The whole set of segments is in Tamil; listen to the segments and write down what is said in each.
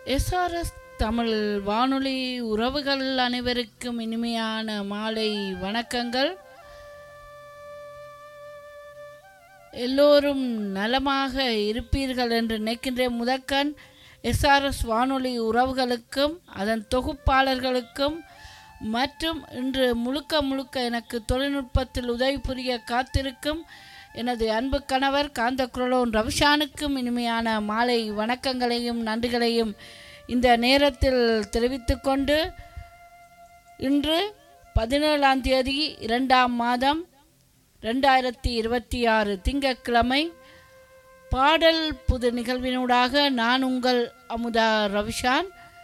எஸ்ஆர்எஸ் தமிழ் வானொலி உறவுகள் அனைவருக்கும் இனிமையான மாலை வணக்கங்கள் எல்லோரும் நலமாக இருப்பீர்கள் என்று நினைக்கின்றேன் முதற்கண் எஸ்ஆர்எஸ் வானொலி உறவுகளுக்கும் அதன் தொகுப்பாளர்களுக்கும் மற்றும் இன்று முழுக்க முழுக்க எனக்கு தொழில்நுட்பத்தில் உதவி புரிய காத்திருக்கும் எனது அன்பு கணவர் காந்த குரலோன் ரவிஷானுக்கும் இனிமையான மாலை வணக்கங்களையும் நன்றிகளையும் இந்த நேரத்தில் தெரிவித்துக்கொண்டு இன்று பதினேழாம் தேதி இரண்டாம் மாதம் ரெண்டாயிரத்தி இருபத்தி ஆறு திங்கட்கிழமை பாடல் புது நிகழ்வினூடாக நான் உங்கள் அமுதா ரவிஷான்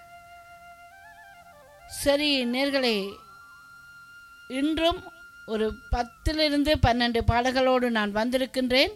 சரி நேர்களே இன்றும் ஒரு பத்திலிருந்து பன்னெண்டு பாடல்களோடு நான் வந்திருக்கின்றேன்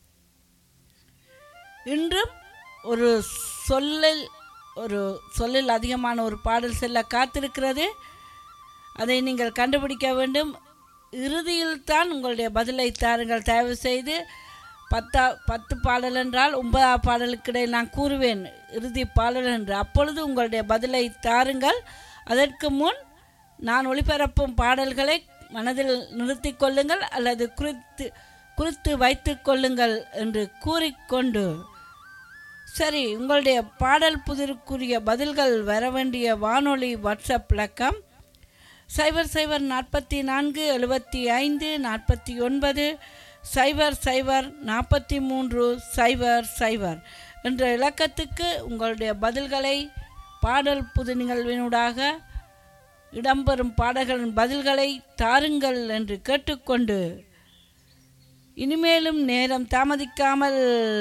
இன்றும் ஒரு சொல்லில் ஒரு சொல்லில் அதிகமான ஒரு பாடல் செல்ல காத்திருக்கிறது அதை நீங்கள் கண்டுபிடிக்க வேண்டும் இறுதியில் தான் உங்களுடைய பதிலை தாருங்கள் தயவு செய்து பத்தா பத்து பாடல் என்றால் ஒன்பதாம் பாடலுக்கு இடையில் நான் கூறுவேன் இறுதி பாடல் என்று அப்பொழுது உங்களுடைய பதிலை தாருங்கள் அதற்கு முன் நான் ஒளிபரப்பும் பாடல்களை மனதில் நிறுத்தி கொள்ளுங்கள் அல்லது குறித்து குறித்து வைத்து கொள்ளுங்கள் என்று கூறிக்கொண்டு சரி உங்களுடைய பாடல் புதிருக்குரிய பதில்கள் வர வேண்டிய வானொலி வாட்ஸ்அப் இலக்கம் சைபர் சைபர் நாற்பத்தி நான்கு எழுபத்தி ஐந்து நாற்பத்தி ஒன்பது சைபர் சைபர் நாற்பத்தி மூன்று சைபர் சைபர் என்ற இலக்கத்துக்கு உங்களுடைய பதில்களை பாடல் புது நிகழ்வினூடாக இடம்பெறும் பாடல்களின் பதில்களை தாருங்கள் என்று கேட்டுக்கொண்டு இனிமேலும் நேரம் தாமதிக்காமல்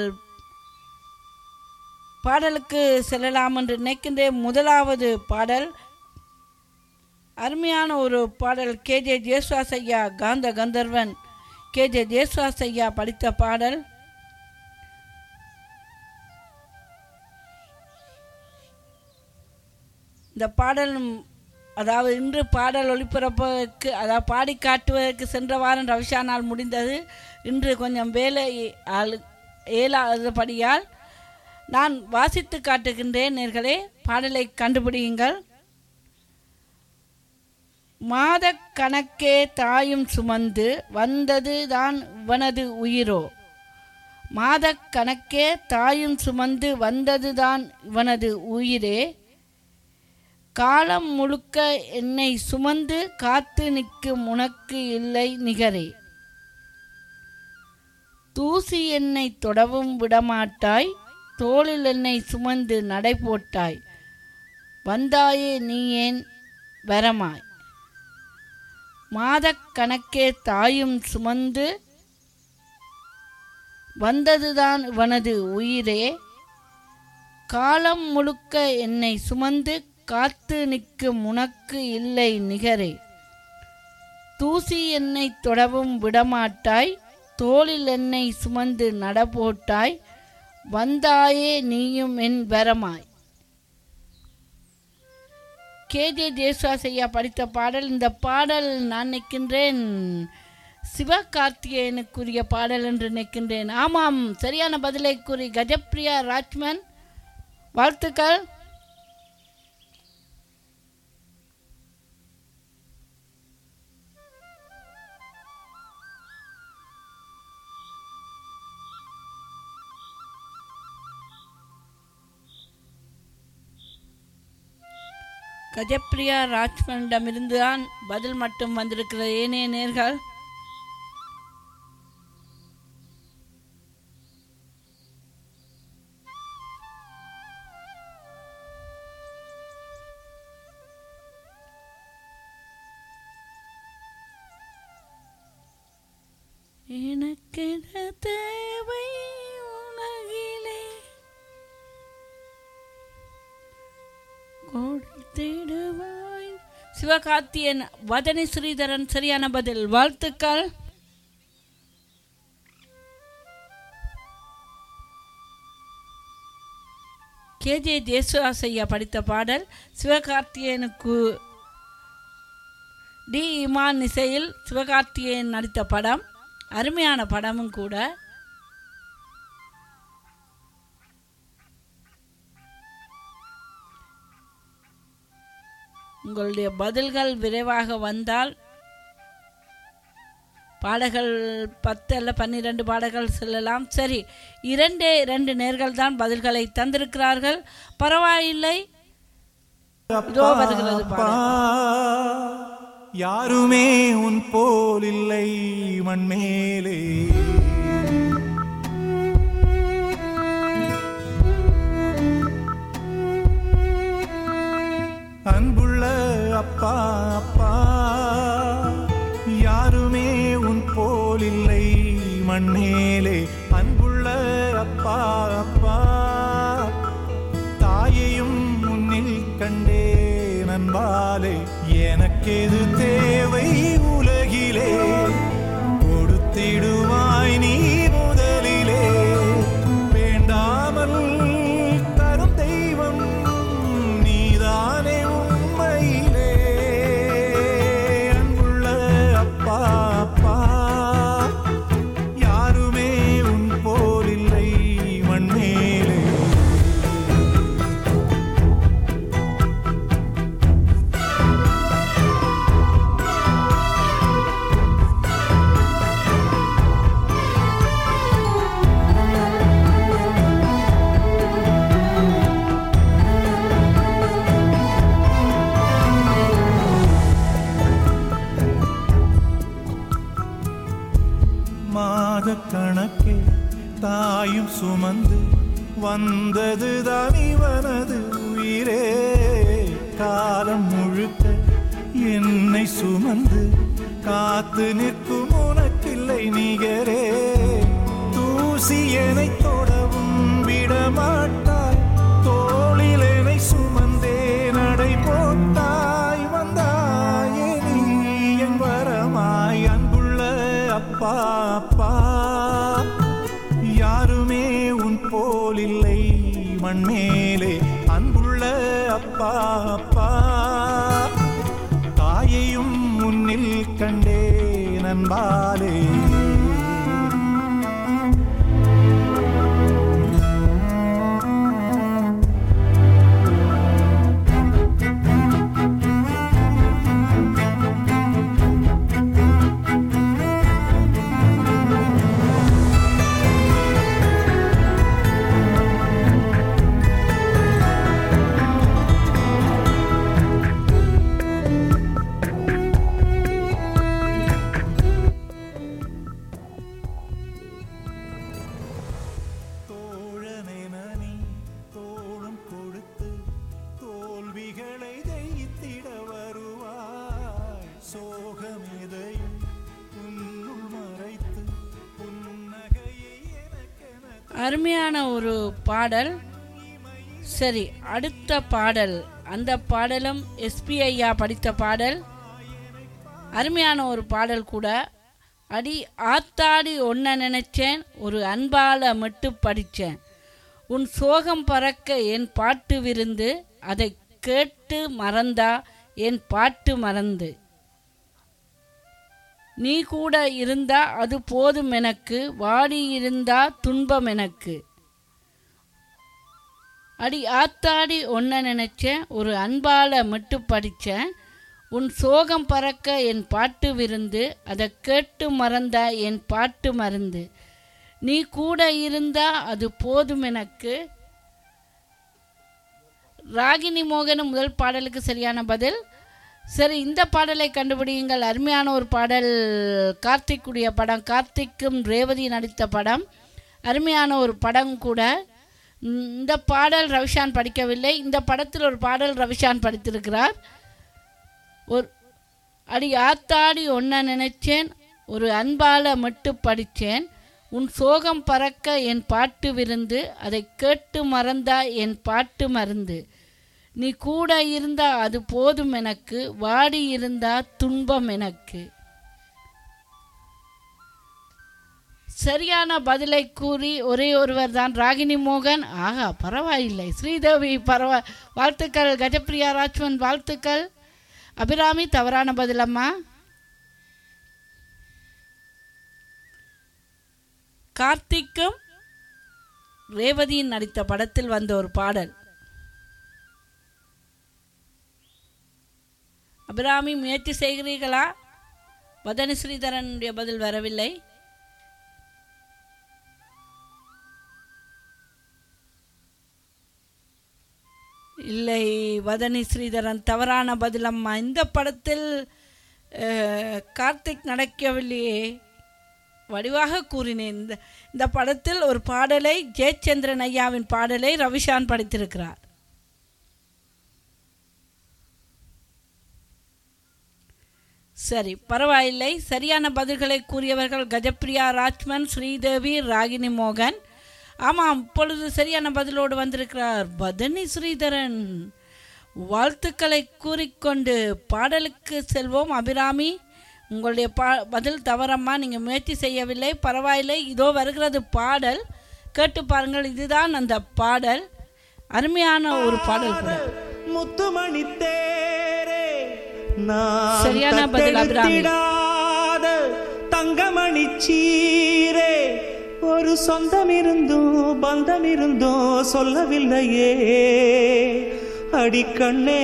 பாடலுக்கு செல்லலாம் என்று நினைக்கின்றேன் முதலாவது பாடல் அருமையான ஒரு பாடல் கேஜே ஜேசுவாஸ் ஐயா காந்த கந்தர்வன் கேஜே ஜேசுவாஸ் ஐயா படித்த பாடல் இந்த பாடல் அதாவது இன்று பாடல் ஒளிபரப்புவதற்கு அதாவது பாடி காட்டுவதற்கு சென்ற வாரம் ரவிஷானால் முடிந்தது இன்று கொஞ்சம் வேலை ஆளு இயலாதபடியால் நான் வாசித்து காட்டுகின்றேன் நேர்களே பாடலை கண்டுபிடியுங்கள் மாத கணக்கே தாயும் சுமந்து வந்தது தான் இவனது உயிரோ மாத கணக்கே தாயும் சுமந்து வந்தது தான் இவனது உயிரே காலம் முழுக்க என்னை சுமந்து காத்து நிற்கும் உனக்கு இல்லை நிகரே தூசி என்னை தொடவும் விடமாட்டாய் தோளில் என்னை சுமந்து நடை போட்டாய் வந்தாயே நீ ஏன் வரமாய் மாதக்கணக்கே தாயும் சுமந்து வந்ததுதான் இவனது உயிரே காலம் முழுக்க என்னை சுமந்து காத்து நிற்கும் உனக்கு இல்லை நிகரே தூசி என்னை தொடவும் விடமாட்டாய் தோளில் என்னை சுமந்து நடபோட்டாய் வந்தாயே நீயும் என் வரமாய் கேஜே ஜேசுவாஸ் ஐயா படித்த பாடல் இந்த பாடல் நான் நிற்கின்றேன் சிவகார்த்திகேயனுக்குரிய பாடல் என்று நிற்கின்றேன் ஆமாம் சரியான பதிலை கூறி கஜப்ரியா ராஜ்மன் வாழ்த்துக்கள் கஜப்ரியா ராஜ்மனிடமிருந்து தான் பதில் மட்டும் வந்திருக்கிறது ஏனைய நேர்கள் எனக்கென தேவை உலகிலே கொடுத்திடுவாய் சிவகார்த்தியன் வதனி ஸ்ரீதரன் சரியான பதில் வாழ்த்துக்கள் கேஜே ஜேசுவாசையா படித்த பாடல் சிவகார்த்தியனுக்கு டி இமான் இசையில் சிவகார்த்திகேயன் நடித்த படம் அருமையான படமும் கூட உங்களுடைய பதில்கள் விரைவாக வந்தால் பாடல்கள் பத்து அல்ல பன்னிரண்டு பாடல்கள் செல்லலாம் சரி இரண்டே இரண்டு நேர்கள் தான் பதில்களை தந்திருக்கிறார்கள் பரவாயில்லை இதோ வருகிறது அப்பா, பாடல் யாருமே உன் போல் இல்லை மண்மேலே அன்புள்ள அப்பா அப்பா யாருமே உன் போல் இல்லை மண்மேலே அன்புள்ள அப்பா அப்பா தாயையும் முன்னில் கண்டே நண்பாலே எனக்கெது தேவை உலகிலே கொடுத்திடுவாய் நீ முதலிலே வேண்டாமல் தரும் தெய்வம் நீதானே உண்மையிலே அன்புள்ள அப்பா அப்பா யாருமே உன் போல் இல்லை மண்மேலே மாத கணக்கே தாயும் சுமந்து வந்தது இவனது உயிரே காலம் முழுக்க என்னை சுமந்து காத்து நிற்கும் உனக்கில்லை நிகரே தூசி என்னை தொடவும் விடமாட்டாய் தோளில் என்னை சுமந்தே நடை போட்டாய் வந்தாயே நீ என் வரமாய் அன்புள்ள அப்பா அப்பா யாருமே உன் போல் இல்லை மண்மேலே அன்புள்ள அப்பா அப்பா தாயையும் முன்னில் கண்டே நண்பாலே தோழனென நீ தோளும் கொடுத்து தோல்விகளை ஜெயித்திட வருவாய் சோகமெதையும் உன்னுள் மறைத்து புன்னகையை எனக்கென அருமையான ஒரு பாடல் சரி அடுத்த பாடல் அந்த பாடலும் எஸ்பி ஐயா படித்த பாடல் அருமையான ஒரு பாடல் கூட அடி ஆத்தாடி ஒன்ன நினைச்சேன் ஒரு அன்பால மட்டும் படித்தேன் உன் சோகம் பறக்க என் பாட்டு விருந்து அதை கேட்டு மறந்தா என் பாட்டு மறந்து நீ கூட இருந்தா அது போதும் எனக்கு வாடி இருந்தா துன்பம் எனக்கு அடி ஆத்தாடி ஒன்ன நினைச்சேன் ஒரு அன்பால மட்டும் படித்தேன் உன் சோகம் பறக்க என் பாட்டு விருந்து அதை கேட்டு மறந்தா என் பாட்டு மருந்து நீ கூட இருந்தா அது போதும் எனக்கு ராகினி மோகன் முதல் பாடலுக்கு சரியான பதில் சரி இந்த பாடலை கண்டுபிடியுங்கள் அருமையான ஒரு பாடல் கார்த்திக்குடைய படம் கார்த்திக்கும் ரேவதி நடித்த படம் அருமையான ஒரு படம் கூட ம், இந்த பாடல் ரவிஷான் படிக்கவில்லை இந்த படத்தில் ஒரு பாடல் ரவிஷான் படித்திருக்கிறார் ஒரு அடி ஆத்தாடி ஒன்ன நினைச்சேன் ஒரு அன்பால மட்டும் படித்தேன் உன் சோகம் பறக்க என் பாட்டு விருந்து அதை கேட்டு மறந்தா என் பாட்டு மருந்து நீ கூட இருந்தா அது போதும் எனக்கு வாடி இருந்தா துன்பம் எனக்கு சரியான பதிலை கூறி ஒரே ஒருவர் தான் ராகினி மோகன் ஆகா பரவாயில்லை ஸ்ரீதேவி பரவா வாழ்த்துக்கள் கஜப்பிரியா ராஜ்வன் வாழ்த்துக்கள் அபிராமி தவறான பதிலம்மா கார்த்திக்கும் ரேவதியின் நடித்த படத்தில் வந்த ஒரு பாடல் அபிராமி முயற்சி செய்கிறீர்களா வதனி ஸ்ரீதரனுடைய பதில் வரவில்லை இல்லை வதனி ஸ்ரீதரன் தவறான பதில் அம்மா இந்த படத்தில் அஹ், கார்த்திக் நடக்கவில்லையே வடிவாக கூறினேன் இந்த இந்த படத்தில் ஒரு பாடலை ஜெயச்சந்திரன் ஐயாவின் பாடலை ரவிஷான் படித்திருக்கிறார் சரி பரவாயில்லை சரியான பதில்களை கூறியவர்கள் கஜப்ரியா ராஜ்மன் ஸ்ரீதேவி ராகினி மோகன் ஆமாம் இப்பொழுது சரியான பதிலோடு வந்திருக்கிறார் பதனி ஸ்ரீதரன் வாழ்த்துக்களை கூறிக்கொண்டு பாடலுக்கு செல்வோம் அபிராமி உங்களுடைய பா பதில் தவறம்மா நீங்கள் முயற்சி செய்யவில்லை பரவாயில்லை இதோ வருகிறது பாடல் கேட்டு பாருங்கள் இதுதான் அந்த பாடல் அருமையான ஒரு பாடல் கூட முத்துமணி தேரே நான் சரியான பதில் அபிராமி. தத்தெடுத்திடாத தங்கமணி சீரே ஒரு சொந்தம் இருந்தும் பந்தம் இருந்தும் சொல்லவில்லையே அடிக்கண்ணே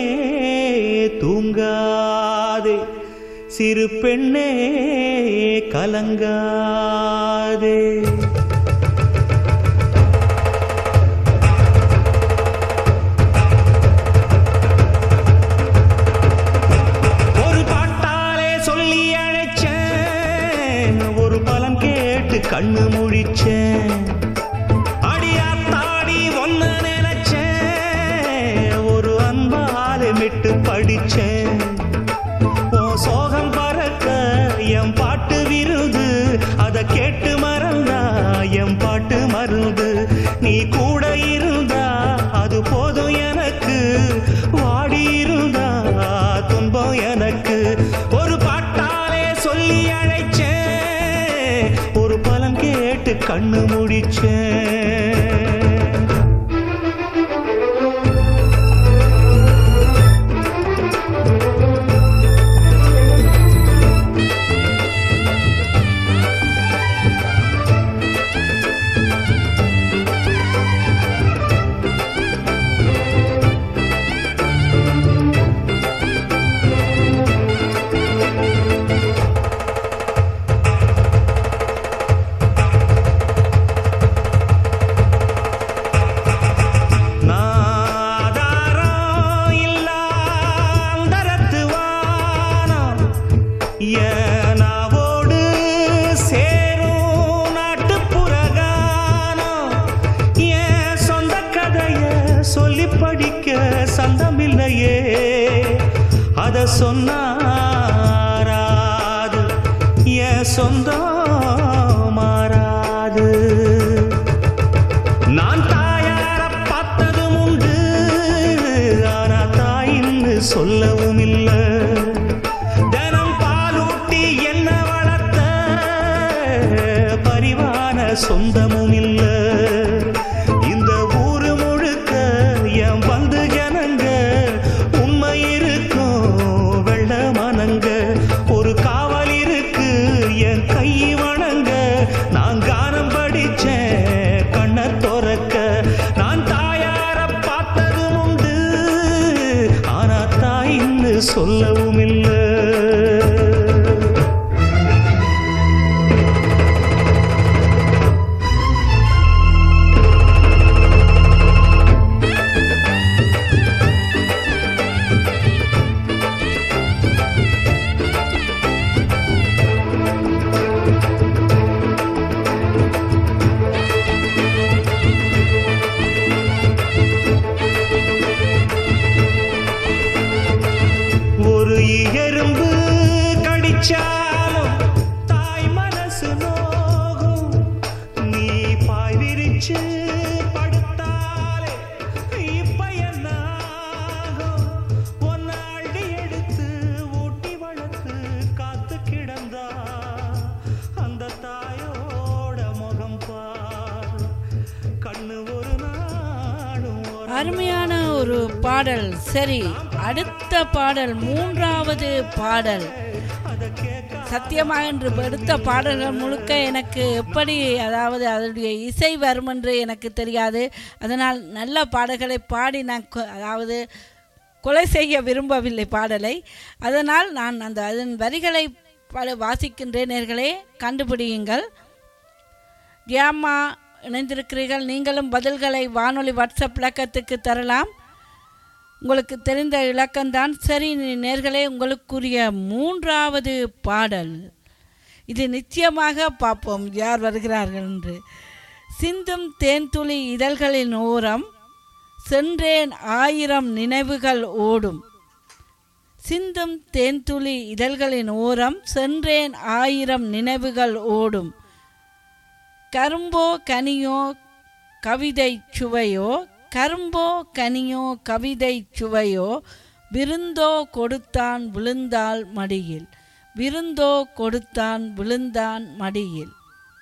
தூங்காதே சிறு பெண்ணே கலங்காதே ஒரு பாட்டாலே சொல்லி அழைச்சேன் ஒரு பலன் கேட்டு கண்ணு முழிச்சேன் அடியாத்தாடி ஒன்ன நினைச்சேன் ஒரு அன்பாலே மிட்டு படிச்சேன் உன் சோகம் பறக்க என் பாட்டு விருது அத கேட்டு மறந்தா என் பாட்டு மருந்து நீ கூட இருந்தா அது போதும் எனக்கு வாடி இருந்தா துன்பம் எனக்கு ஒரு பாட்டாலே சொல்லி அழைச்சேன் ஒரு பலன் கேட்டு கண்ணு முடிச்சேன் நாதாரம் இல்லாந்தரத்து வானம் ஏனாவோடு சேரும் நாட்டுப்புற கானம் என் சொந்த கதைய சொல்லி படிக்க சந்தமில்லையே அத சொன்னாராது என் சொந்தம் மாறாது நான் தாயார பார்த்ததும் உண்டு ஆனா தாயின்னு சொல்லவும் இல்ல தினம் பாலூட்டி என்ன வளர்த்த பரிவான சொந்தமும் இல்ல இந்த ஊரு முழுக்க என் வந்து ஜனங்க உண்மை இருக்கும் வெள்ள மனங்க ஒரு காவல் இருக்கு என் கை வணங்க நான் கானம் படிச்சேன் கண்ண துறக்க நான் தாயார பார்த்ததும் உண்டு ஆனா தாயின்னு சொல்லவும் இல்லை ஒரு எறும்பு கடிச்சாலும் தாய் மனசு நோகும் நீ பாய் விரிச்சு படுத்தாலே இப்ப என்ன ஆகும்? உன்னை அள்ளி எடுத்து ஊட்டி வளர்த்து காத்து கிடந்தா அந்த தாயோட முகம் பார் கண்ணு ஒரு நாளும் ஒரு அருமையான ஒரு பாடல் சரி அடுத்த பாடல் மூன்றாவது பாடல் சத்தியமாக என்று எடுத்த பாடல்கள் முழுக்க எனக்கு எப்படி அதாவது அதனுடைய இசை வரும் என்று எனக்கு தெரியாது அதனால் நல்ல பாடல்களை பாடி நான் கொ- அதாவது கொலை செய்ய விரும்பவில்லை பாடலை அதனால் நான் அந்த அதன் வரிகளை பல வாசிக்கின்றேன் நேர்களே கண்டுபிடியுங்கள் தியாமா இணைந்திருக்கிறீர்கள் நீங்களும் பதில்களை வானொலி வாட்ஸ்அப் இலக்கத்துக்கு தரலாம் உங்களுக்கு தெரிந்த இலக்கம்தான் சரி நேர்களே உங்களுக்குரிய மூன்றாவது பாடல் இது நிச்சயமாக பார்ப்போம் யார் வருகிறார்கள் என்று சிந்தும் தேன்துளி இதழ்களின் ஓரம் சென்றேன் ஆயிரம் நினைவுகள் ஓடும் சிந்தும் தேன்துளி இதழ்களின் ஓரம் சென்றேன் ஆயிரம் நினைவுகள் ஓடும் கரும்போ கனியோ கவிதை சுவையோ கரும்போ கனியோ கவிதை சுவையோ விருந்தோ கொடுத்தான் விழுந்தாள் மடியில் விருந்தோ கொடுத்தான் விழுந்தான் மடியில்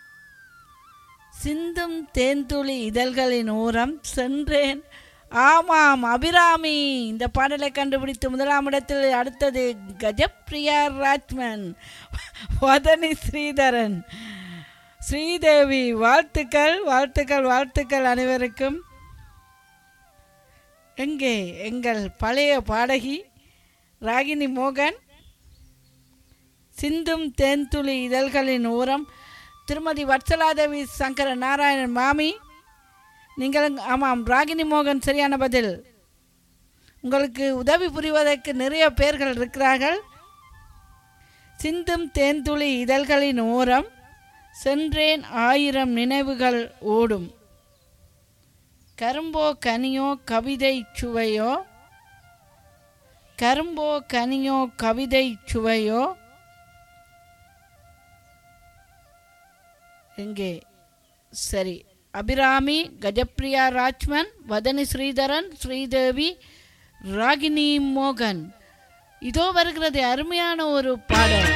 சிந்தும் தேன்துளி இதழ்களின் ஓரம் சென்றேன் ஆமாம் அபிராமி இந்த பாடலை கண்டுபிடித்து முதலாம் இடத்தில் அடுத்தது கஜப்ரியா ராஜ்மன் வதனி ஸ்ரீதரன் ஸ்ரீதேவி வாழ்த்துக்கள் வாழ்த்துக்கள் வாழ்த்துக்கள் அனைவருக்கும் எங்கே எங்கள் பழைய பாடகி ராகினி மோகன் சிந்தும் தேன்துளி இதழ்களின் ஓரம் திருமதி வத்சலாதேவி சங்கர நாராயணன் மாமி நீங்கள் ஆமாம் ராகினி மோகன் சரியான பதில் உங்களுக்கு உதவி புரிவதற்கு நிறைய பேர்கள் இருக்கிறார்கள் சிந்தும் தேன்துளி இதழ்களின் ஓரம் சென்றேன் ஆயிரம் நினைவுகள் ஓடும் கரும்போ கனியோ கவிதை சுவையோ கரும்போ கனியோ கவிதை சுவையோ எங்கே சரி அபிராமி கஜப்ரியா ராஜ்மன் வதனி ஸ்ரீதரன் ஸ்ரீதேவி ராகினி மோகன் இதோ வருகிறது அருமையான ஒரு பாடல்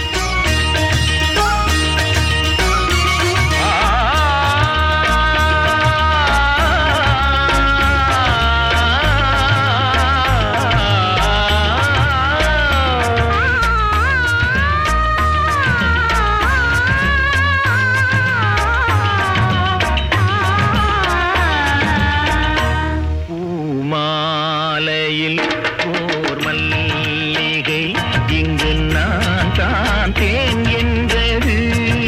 பூமாலையில் ஓர் மல்லிகை இங்கு நான் தான் தேன் என்றது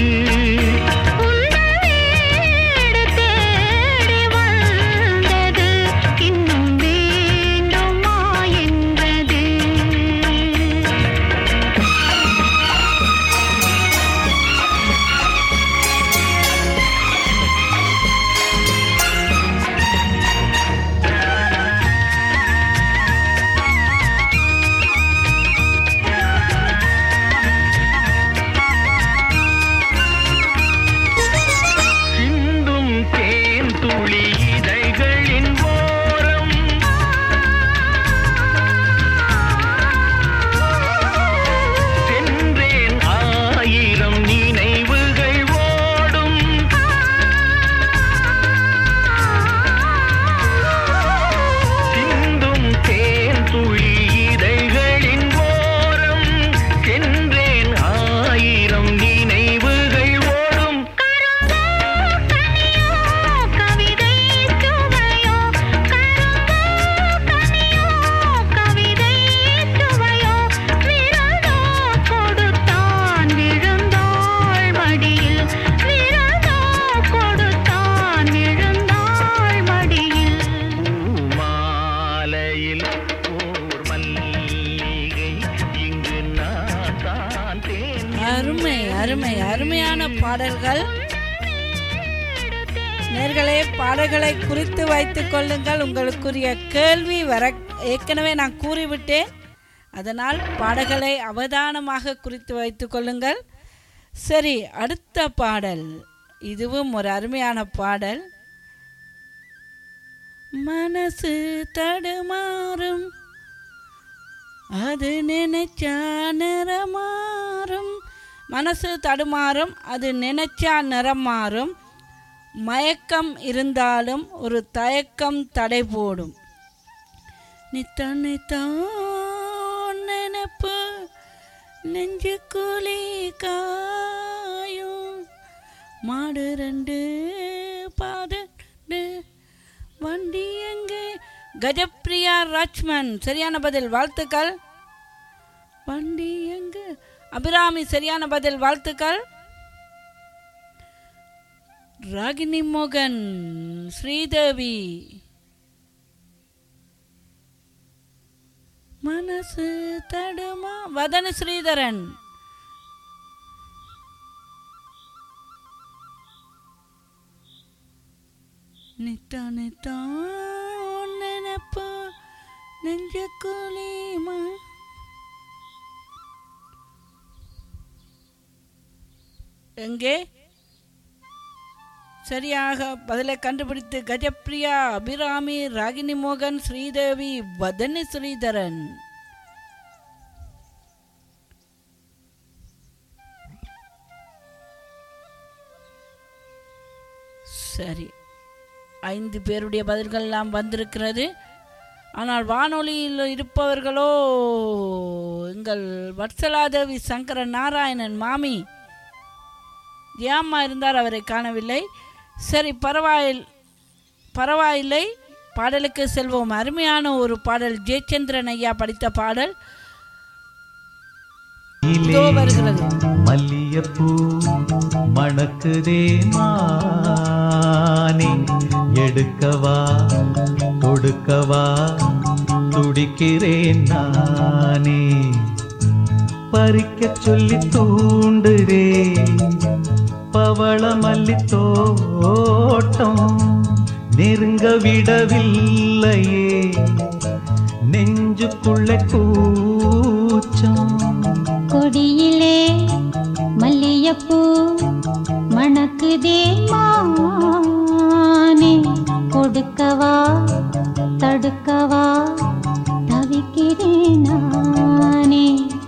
உன்னேடு தேடி வந்தது இன்னும் வேண்டுமா என்றது சிந்தும் தேன் துளி இதழ்களின் ஓரம் சென்றேன் ஆயிரம் நினைவுகள் ஓடும் சிந்தும் தேன் துளி இதழ்களின் ஓரம் சென்றேன் ஆயிரம் நினைவுகள் ஓடும் கனியோ கவிதை சுவையோ கரும்போ கனியோ கவிதை சுவையோ விரதோ கொடுத்தான் விழுந்தாள் மடியில் விரதோ கொடுத்தான் விழுந்தாள் மடியில் பூமாலையில் ஓர் மல்லிகை இங்கு நான் தான் தேன் அருமை அருமை அருமையான பாடல்கள் நேர்களே பாடல்களை குறித்து வைத்துக் கொள்ளுங்கள் உங்களுக்குரிய கேள்வி வர ஏற்கனவே நான் கூறிவிட்டேன் அதனால் பாடல்களை அவதானமாக குறித்து வைத்துக் கொள்ளுங்கள் சரி அடுத்த பாடல் இதுவும் ஒரு அருமையான பாடல் மனசு தடுமாறும் அது நினைச்சா நிறமாறும் மனசு தடுமாறும் அது நினைச்சா நிறம் மாறும் மயக்கம் இருந்தாலும் ஒரு தயக்கம் தடை போடும் நித்தம் நித்தம் நினைப்பு நெஞ்சு குழி காயும் மாடு ரெண்டு பாடு வண்டி எங்கே கஜப்பிரியா ராஜ்மன் சரியான பதில் வாழ்த்துக்கள் வண்டி எங்க அபிராமி சரியான பதில் வாழ்த்துக்கள் ராகினி மோகன் ஸ்ரீதேவி மனசு தடுமா வதன ஸ்ரீதரன் நித்தா நித்தா நினைப்போ நெஞ்ச குளிமா எங்கே சரியாக பதிலை கண்டுபிடித்து கஜப்பிரியா அபிராமி ராகினி மோகன் ஸ்ரீதேவி வதனி ஸ்ரீதரன் சரி ஐந்து பேருடைய பதில்கள் எல்லாம் வந்திருக்கிறது ஆனால் வானொலியில் இருப்பவர்களோ எங்கள் வத்சலாதேவி சங்கர நாராயணன் மாமி ஏம்மா இருந்தார் அவரை காணவில்லை சரி பரவாயில் பரவாயில்லை பாடலுக்கு செல்வோம் அருமையான ஒரு பாடல் ஜெயச்சந்திரன் ஐயா படித்த பாடல் இதோ வருகிறது மல்லியப்பூ மணக்குதே மானே எடுக்கவா கொடுக்கவா துடிக்கிறேன் நானே பறிக்க சொல்லி தூண்டுதே பவள மல்லி தோட்டம் நெருங்க விடவில்லையே நெஞ்சுக்குள்ள கூச்சம் கொடியிலே மல்லியப்பூ மணக்குதே மானே கொடுக்கவா தடுக்கவா தவிக்கிறேன் நானே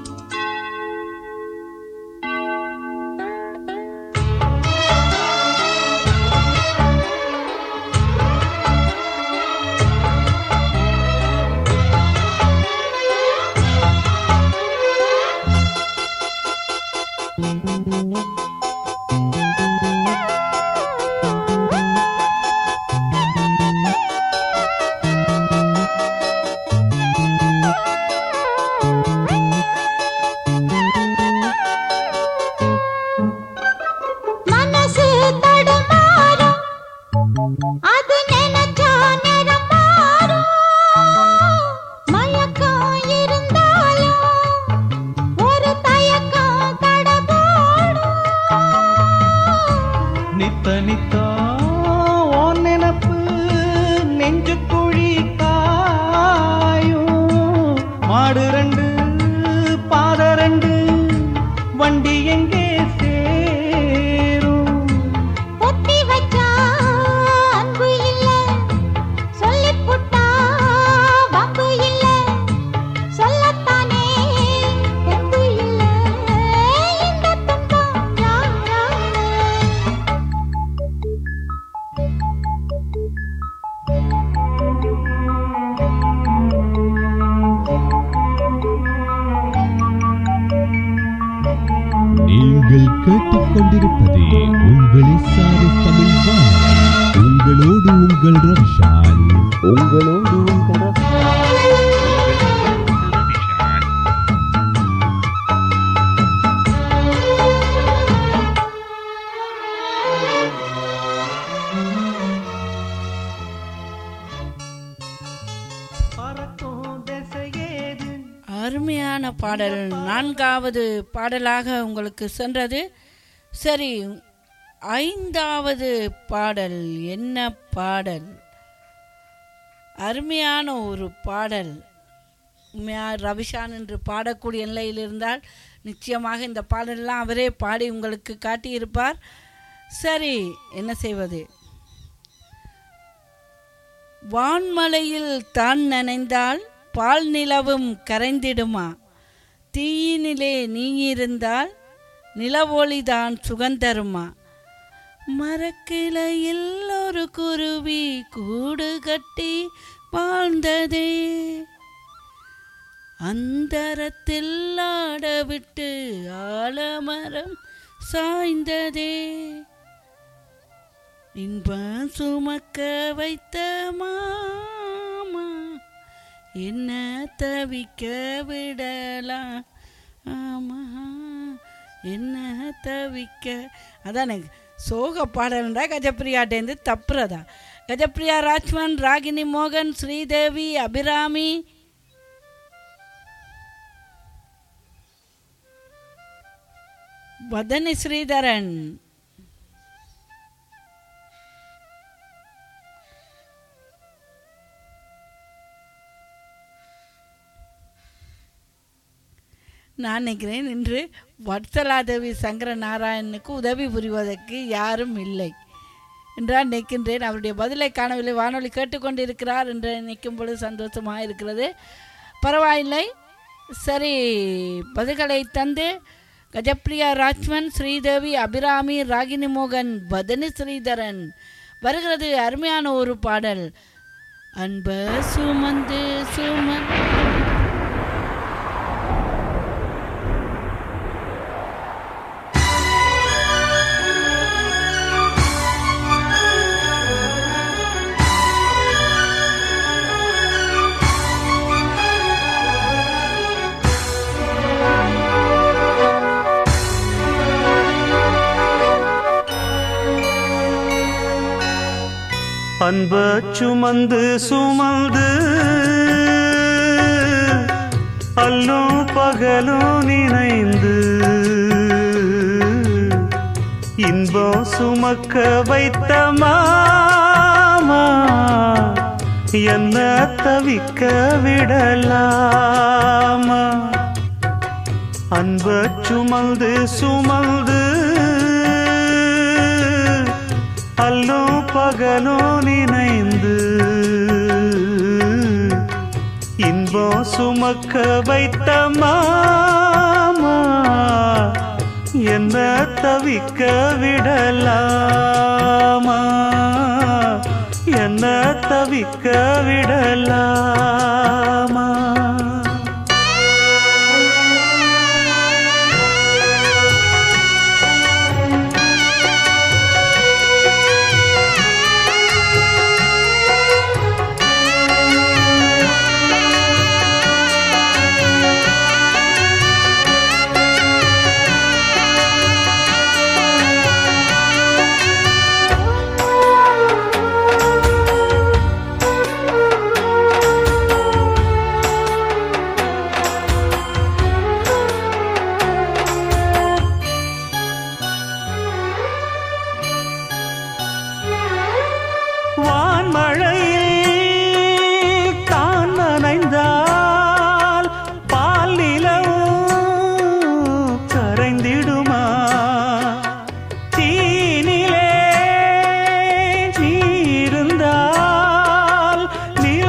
மனசு தடுமாறும் அது நினைச்சா நிறம் மாறும் மயக்கம் இருந்தாலும் ஒரு தயக்கம் தடபோடும் நித்த நித்தா உன் நினப்பு நெஞ்சு குழி காயும் மாடு ரெண்டு பாத ரெண்டு வண்டி எங்கே சேரும் பொத்தி வச்சா அன்பு இல்ல சொல்லிப் புட்டா வம்பு இல்ல சொல்லத்தானே தெம்பு இல்ல இந்த துன்பம் யாரால நீங்கள் கேட்டுக்கொண்டிருப்பது உங்களை சாரி தமிழ் வானொலி உங்களோடு உங்கள் ரவிஷான் உங்களோடு உங்கள் பறக்கும் திசையேது அருமையான பாடல் நான்காவது பாடலாக உங்களுக்கு சென்றது சரி ஐந்தாவது பாடல் என்ன பாடல் அருமையான ஒரு பாடல் உண்மையா ரவிஷான் என்று பாடக்கூடிய நிலையில் இருந்தால் நிச்சயமாக இந்த பாடலெல்லாம் அவரே பாடி உங்களுக்கு காட்டியிருப்பார் சரி என்ன செய்வது வான்மலையில் தான் நனைந்தால் பால் நிலவும் கரைந்திடுமா தீயினிலே நீ இருந்தால் நிலவொளிதான் சுகந்தருமா மரக்கிளையில் ஒரு குருவி கூடு கட்டி வாழ்ந்ததே அந்தரத்தில் ஆட விட்டு ஆலமரம் சாய்ந்ததே இன்பம் சுமக்க வைத்த மாமா என்ன தவிக்க விடலாம் ஆமா என்ன தவிக்க அதானே சோக பாடல்ன்றா கஜப்பிரியாட்டேருந்து தப்புறதா கஜப்பிரியா ராஜ்மன் ராகினி மோகன் ஸ்ரீதேவி அபிராமி வதனி ஸ்ரீதரன் நான் நினைக்கிறேன் இன்று வத்சலாதேவி சங்கர நாராயணனுக்கு உதவி புரிவதற்கு யாரும் இல்லை என்றால் நிற்கின்றேன் அவருடைய பதிலை காணவில்லை வானொலி கேட்டுக்கொண்டிருக்கிறார் என்று நிற்கும் பொழுது சந்தோஷமாக இருக்கிறது பரவாயில்லை சரி பதில்களை தந்து கஜப்பிரியா ராஜ்மன் ஸ்ரீதேவி அபிராமி ராகினி மோகன் பதனி ஸ்ரீதரன் வருகிறது அருமையான ஒரு பாடல் அன்ப சுமந்து சுமன் அன்ப சுமந்து சுமந்து அல்லும் பகலும் நினைந்து இன்பம் சுமக்க வைத்த மாமா என்ன தவிக்க விடலாமா அன்ப சுமந்து சுமந்து அல்லும் பகலும் நினைந்து இன்பம் சுமக்க வைத்த மாமா என்ன தவிக்க விடலாமா என்ன தவிக்க விடலாமா வான்மழையில் தான் நனைந்தால் பால் நிலவும் கரைந்திடுமா தீனிலே நீருந்தால் நில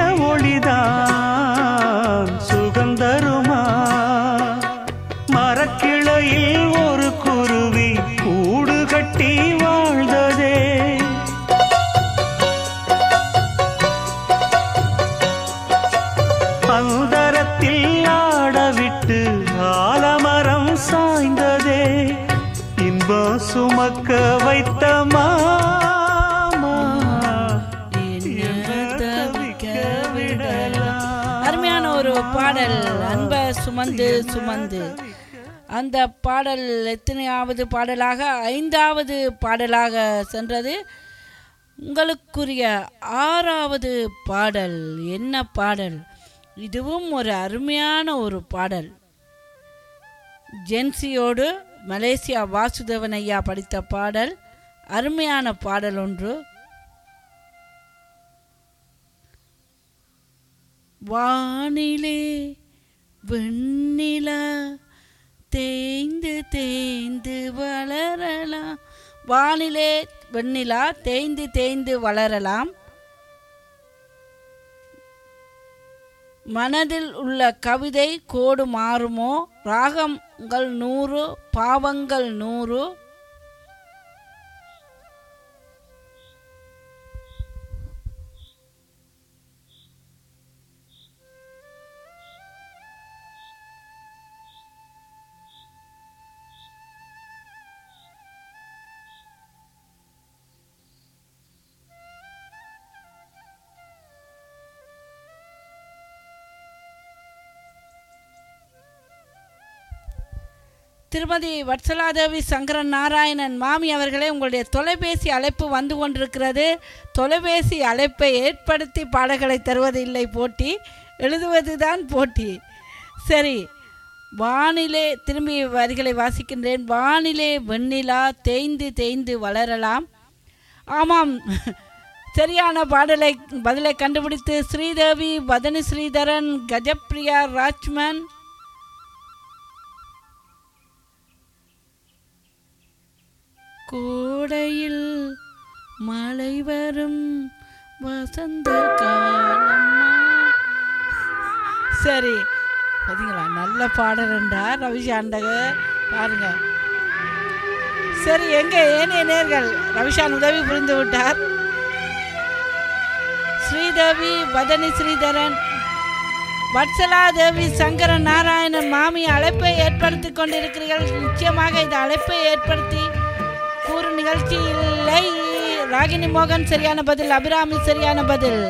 ஒளிதான் சுகந்தருமா மரக்கிளையில் ஒரு குருவி கூடு கட்டி வாழ்ந்ததே அந்தரத்தில் ஆடவிட்டு ஆலமரம் சாய்ந்ததே இன்பம் சுமக்க வைத்த மாமா என்ன தவிக்க விடலாம். அருமையான ஒரு பாடல் அன்ப சுமந்து சுமந்து அந்த பாடல் எத்தனையாவது பாடலாக ஐந்தாவது பாடலாக சென்றது உங்களுக்குரிய ஆறாவது பாடல் என்ன பாடல் இதுவும் ஒரு அருமையான ஒரு பாடல் ஜென்சியோடு மலேசியா வாசுதேவன் ஐயா படித்த பாடல் அருமையான பாடல் ஒன்று வானிலே வெண்ணிலா தேய்ந்து தேய்ந்து வளரலாம் வானிலே வெண்ணிலா தேய்ந்து தேய்ந்து வளரலாம் மனதில் உள்ள கவிதை கோடு மாறுமோ ராகங்கள் நூறு பாவங்கள் நூறு திருமதி வத்சலாதேவி சங்கரன் நாராயணன் மாமி அவர்களே உங்களுடைய தொலைபேசி அழைப்பு வந்து கொண்டிருக்கிறது தொலைபேசி அழைப்பை ஏற்படுத்தி பாடல்களை தருவது இல்லை போட்டி எழுதுவது தான் போட்டி சரி வானிலே திரும்பி வரிகளை வாசிக்கின்றேன் வானிலே வெண்ணிலா தேய்ந்து தேய்ந்து வளரலாம் ஆமாம் சரியான பாடலை பதிலை கண்டுபிடித்து ஸ்ரீதேவி வதனி ஸ்ரீதரன் கஜப்ரியா ராஜ்மன் கோடையில் மழை வரும் வசந்த காலம்மா சரி பார்த்தீங்களா நல்ல பாடலண்டா ரவிசாண்டகர் பாருங்க சரி எங்க ஏனைய நேர்கள் ரவிஷான் உதவி புரிந்து விட்டார் ஸ்ரீதேவி வதனி ஸ்ரீதரன் வத்சலா தேவி சங்கரன் நாராயணன் மாமி அழைப்பை ஏற்படுத்தி கொண்டிருக்கிறீர்கள் நிச்சயமாக இந்த அழைப்பை ஏற்படுத்தி கூறு நிகழ்ச்சி இல்லை ராகினி மோகன் சரியான பதில் அபிராமி சரியான பதில்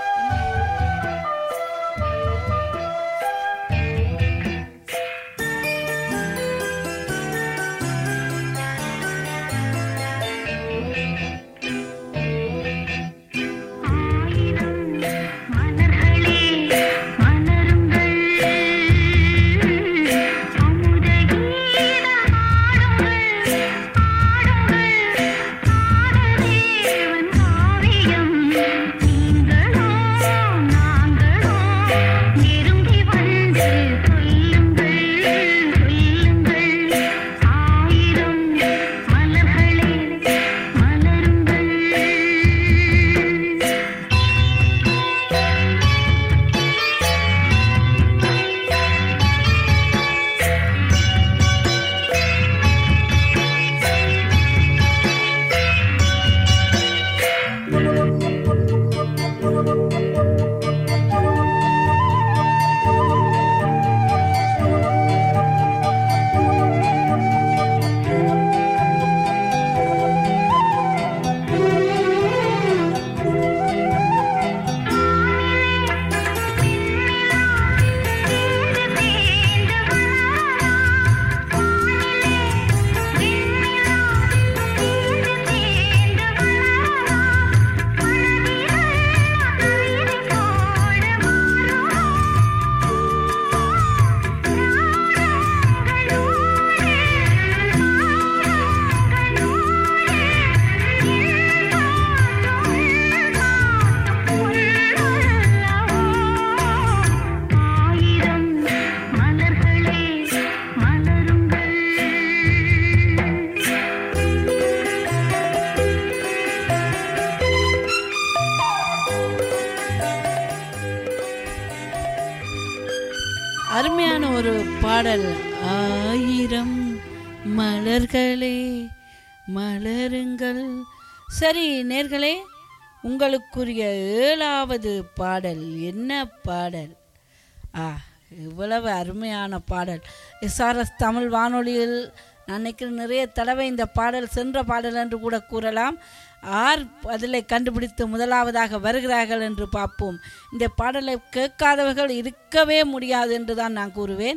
அருமையான ஒரு பாடல் ஆயிரம் மலர்களே மலருங்கள் சரி நேர்களே உங்களுக்குரிய ஏழாவது பாடல் என்ன பாடல் ஆ இவ்வளவு அருமையான பாடல் எஸ்ஆர்எஸ் தமிழ் வானொலியில் நான் நினைக்கிறேன் நிறைய தடவை இந்த பாடல் சென்ற பாடல் என்று கூட கூறலாம் ஆர் அதில் கண்டுபிடித்து முதலாவதாக வருகிறார்கள் என்று பார்ப்போம் இந்த பாடலை கேட்காதவர்கள் இருக்கவே முடியாது என்று தான் நான் கூறுவேன்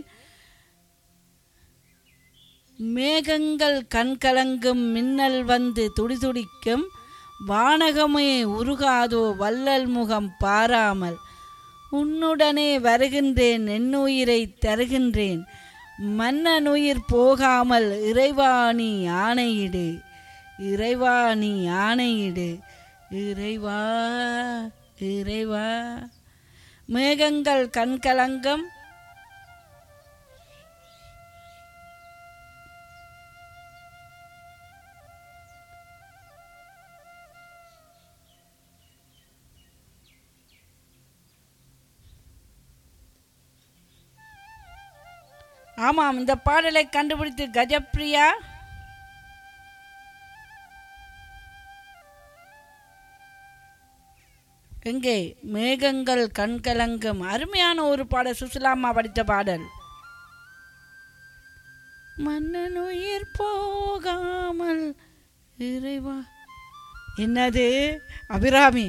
மேகங்கள் கண்கலங்கும் மின்னல் வந்து துடிதுடிக்கும் வானகமே உருகாதோ வள்ளல் முகம் பாராமல் உன்னுடனே வருகின்றேன் என்னுயிரை தருகின்றேன் மன்னனுயிர் போகாமல் இறைவாணி ஆணையிடு இறைவாணி ஆணையிடு இறைவா இறைவா மேகங்கள் கண்கலங்கம் ஆமாம் இந்த பாடலை கண்டுபிடித்து கஜப்ரியா எங்கே மேகங்கள் கண்கலங்கும் அருமையான ஒரு பாடல் சுசிலாமா படித்த பாடல் மன்னன் உயிர் போகாமல் இறைவா என்னது அபிராமி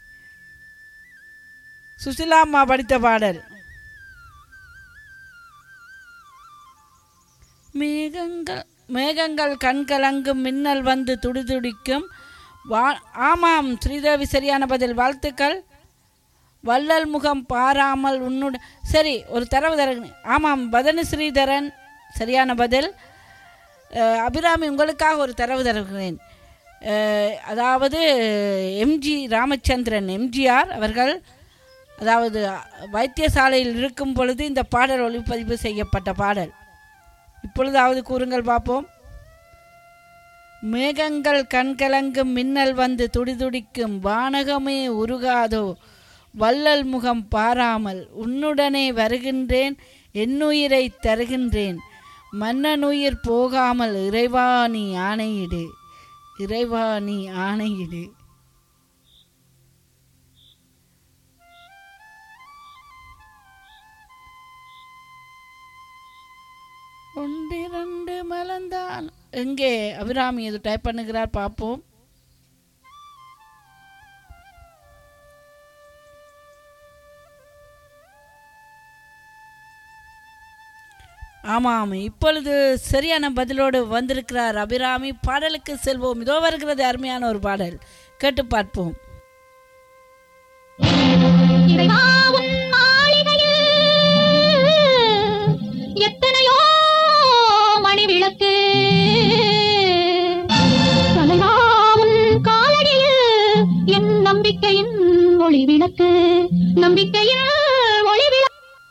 சுசிலாம்மா படித்த பாடல் மேகங்கள் மேகங்கள் கண்கலங்கும் மின்னல் வந்து துடிதுடிக்கும் வா ஆமாம் ஸ்ரீதேவி சரியான பதில் வாழ்த்துக்கள் வள்ளல் முகம் பாராமல் உன்னுட சரி ஒரு தரவு தர ஆமாம் பதனி ஸ்ரீதரன் சரியான பதில் அஹ், அபிராமி உங்களுக்காக ஒரு தரவு தருகிறேன் அஹ், அதாவது எம்ஜி ராமச்சந்திரன் எம்ஜிஆர் அவர்கள் அதாவது வைத்தியசாலையில் இருக்கும் பொழுது இந்த பாடல் ஒளிப்பதிவு செய்யப்பட்ட பாடல் இப்பொழுதாவது கூறுங்கள் பார்ப்போம் மேகங்கள் கண்கலங்கும் மின்னல் வந்து துடிதுடிக்கும் வானகமே உருகாதோ வள்ளல் முகம் பாராமல் உன்னுடனே வருகின்றேன் என்னுயிரை தருகின்றேன் மன்னனுயிர் போகாமல் இறைவா நீ ஆணையிடு இறைவா நீ ஆணையிடு ஒன்றிரண்டு மலர்ந்தான் எங்கே அபிராமி இது டைப் பண்ணுகிறார் பார்ப்போம் ஆமாம் இப்பொழுது சரியான பதிலோடு வந்திருக்கிறார் அபிராமி பாடலுக்கு செல்வோம் இதோ வருகிறது அருமையான ஒரு பாடல் கேட்டு பார்ப்போம் இறைவா உன் மாளிகையில் எத்தனையோ மணி விளக்கு தலைவா உன் காலடியில் என் நம்பிக்கையின் ஒளி விளக்கு நம்பிக்கையின் ஒளி விளக்கு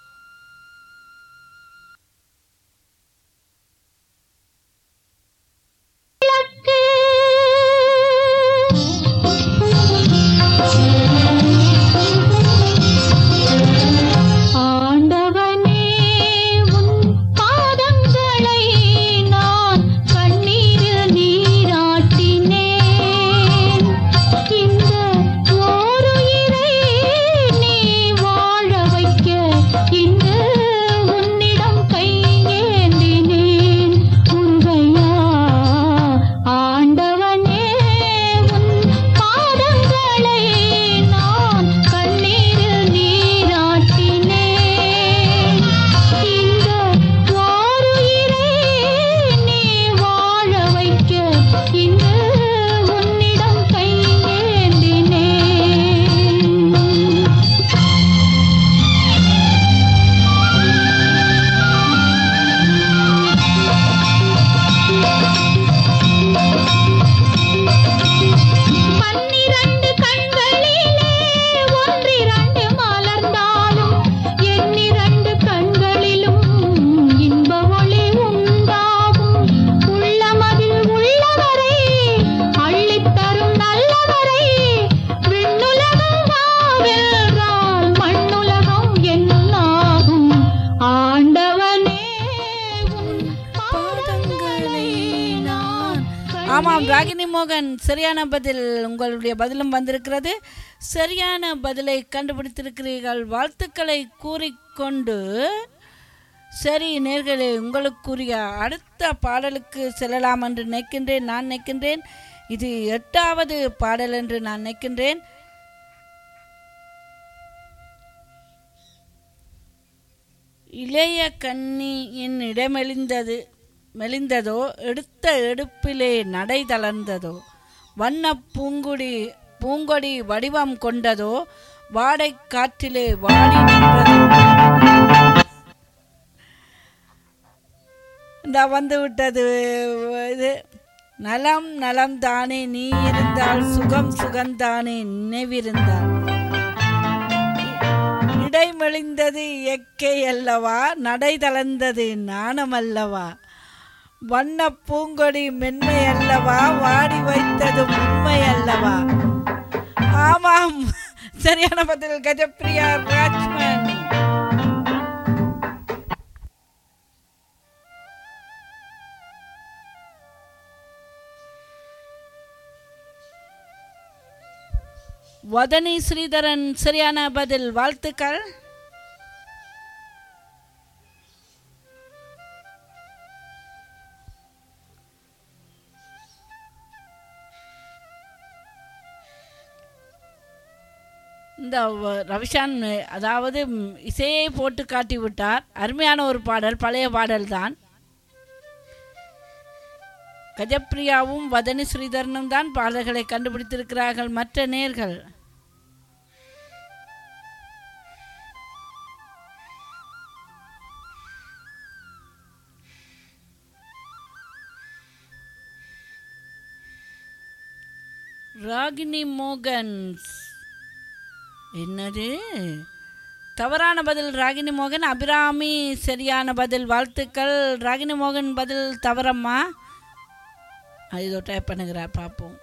ஆண்டவனே உன் பாதங்களை நான் கண்ணீரில் நீராட்டினேன் இந்த ஓருயிரை நீ வாழ வைக்க இன்று உன்னிடம் கையேந்தினேன் முருகையா ஆண்டவனே உன் பாதங்களை நான் கண்ணீரில் நீராட்டினேன் இந்த ஓருயிரை நீ வாழ வைக்க இன்று உன்னிடம் கையேந்தினேன் பன்னிரண்டு கண்களிலே ஒன்றிரண்டு மலர்ந்தாலும் எண்ணிரண்டு கண்களிலும் இன்ப ஒளி உண்டாகும் உள்ளமதில் உள்ளவரை அள்ளித்தரும் நல்லவரை விண்ணுலகம் வாவென்றால் மண்ணுலகம் என்னாகும் ஆண்டவனே உன் பாதங்களை நான் ஆமாம் ராகினி மோகன் சரியான பதில் உங்களுடைய பதிலும் வந்திருக்கிறது சரியான பதிலை கண்டுபிடித்திருக்கிறீர்கள் வாழ்த்துக்களை கூறிக்கொண்டு சரி நேர்களே உங்களுக்குரிய அடுத்த பாடலுக்கு செல்லலாம் என்று நினைக்கின்றேன் நான் நினைக்கின்றேன் இது எட்டாவது பாடல் என்று நான் நினைக்கின்றேன் இளைய கண்ணியின் இடமெலிந்தது மெலிந்ததோ எடுத்த எடுப்பிலே நடை தளர்ந்ததோ வண்ண பூங்குடி பூங்கொடி வடிவம் கொண்டதோ வாடை காற்றிலே வாடி நின்றது இந்த வந்து விட்டது இது நலம் நலம் தானே நீ இருந்தால் சுகம் சுகந்தானே நினைவிருந்தால் இடைமெலிந்தது இயற்கை அல்லவா நடை தளர்ந்தது நாணம் அல்லவா வண்ண பூங்கொடி மென்மை அல்லவா வாடி வைத்தது உண்மை அல்லவா ஆமாம் சரியான பதில் கஜப்பிரியா ராஜ்மன் வதனி ஸ்ரீதரன் சரியான பதில் வாழ்த்துக்கள் இந்த வ- ரவிஷான் அதாவது ம், இசையை போட்டு காட்டி விட்டார் அருமையான ஒரு பாடல் பழைய பாடல் தான் கஜப்பிரியாவும் வதனி ஸ்ரீதரனும் தான் பாடல்களை கண்டுபிடித்திருக்கிறார்கள் மற்ற நேர்கள் ராகினி மோகன்ஸ் என்னது தவறான பதில் ராகினி மோகன் அபிராமி சரியான பதில் வாழ்த்துக்கள் ராகினி மோகன் பதில் தவறம்மா அது இதோ டைப் பண்ணுகிறார் பார்ப்போம்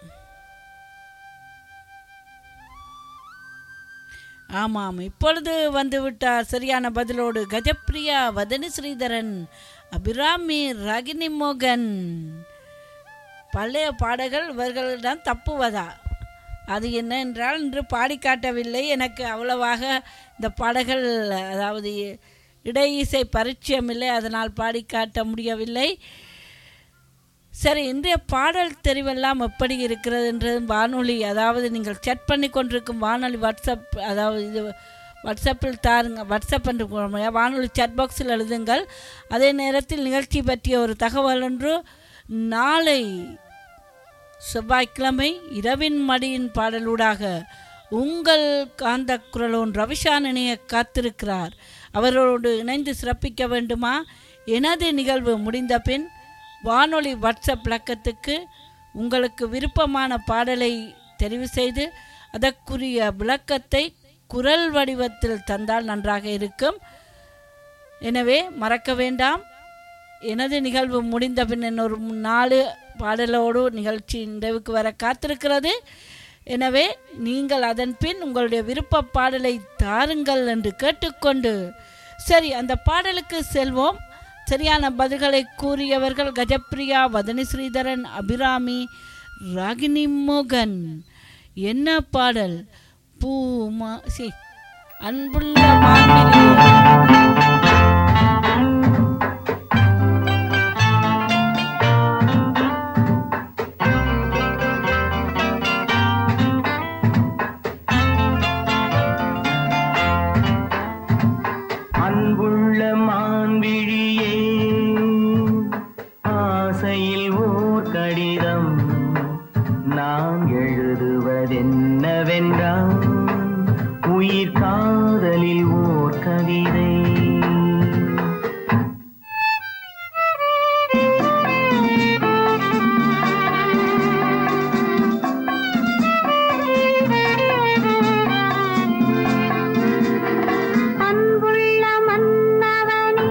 ஆமாம் இப்பொழுது வந்து விட்டார் சரியான பதிலோடு கஜப்பிரியா வதனி ஸ்ரீதரன் அபிராமி ராகினி மோகன் பழைய பாடல்கள் இவர்களிடம் தப்புவதா அது என்ன என்றால் இன்று பாடி காட்டவில்லை எனக்கு அவ்வளவாக இந்த பாடல்கள் அதாவது இடை இசை பரிச்சயம் இல்லை அதனால் பாடி காட்ட முடியவில்லை சரி இன்றைய பாடல் தெரிவெல்லாம் எப்படி இருக்கிறது என்றது வானொலி அதாவது நீங்கள் செட் பண்ணி கொண்டிருக்கும் வானொலி வாட்ஸ்அப் அதாவது இது வாட்ஸ்அப்பில் தாருங்க வாட்ஸ்அப் என்று கூற- வானொலி chat பாக்ஸில் எழுதுங்கள் அதே நேரத்தில் நிகழ்ச்சி பற்றிய ஒரு தகவல் ஒன்று நாளை செவ்வாய்க்கிழமை இரவின் மடியின் பாடலூடாக உங்கள் காந்த குரலோன் ரவிஷான் இணைய காத்திருக்கிறார் அவரோடு இணைந்து சிறப்பிக்க வேண்டுமா எனது நிகழ்வு முடிந்த பின் வானொலி வாட்ஸ்அப் பழக்கத்துக்கு உங்களுக்கு விருப்பமான பாடலை தெரிவு செய்து அதற்குரிய விளக்கத்தை குரல் வடிவத்தில் தந்தால் நன்றாக இருக்கும் எனவே மறக்க வேண்டாம் எனது நிகழ்வு முடிந்த பின் இன்னொரு நாலு பாடலோடு நிகழ்ச்சி நிறைவுக்கு வர காத்திருக்கிறது எனவே நீங்கள் அதன் பின் உங்களுடைய விருப்ப பாடலை தாருங்கள் என்று கேட்டுக்கொண்டு சரி அந்த பாடலுக்கு செல்வோம் சரியான பதில்களை கூறியவர்கள் கஜப்பிரியா வதனி ஸ்ரீதரன் அபிராமி ராகினி மோகன் என்ன பாடல் பூமா சி அன்புள்ள மான்மிழி அன்புள்ள மான்விழியே ஆசையில் ஓர் கடிதம் நான் எழுதுவதென்னவென்றால் உயிர் காதலில் ஓர் கவிதை அன்புள்ள மன்னவனே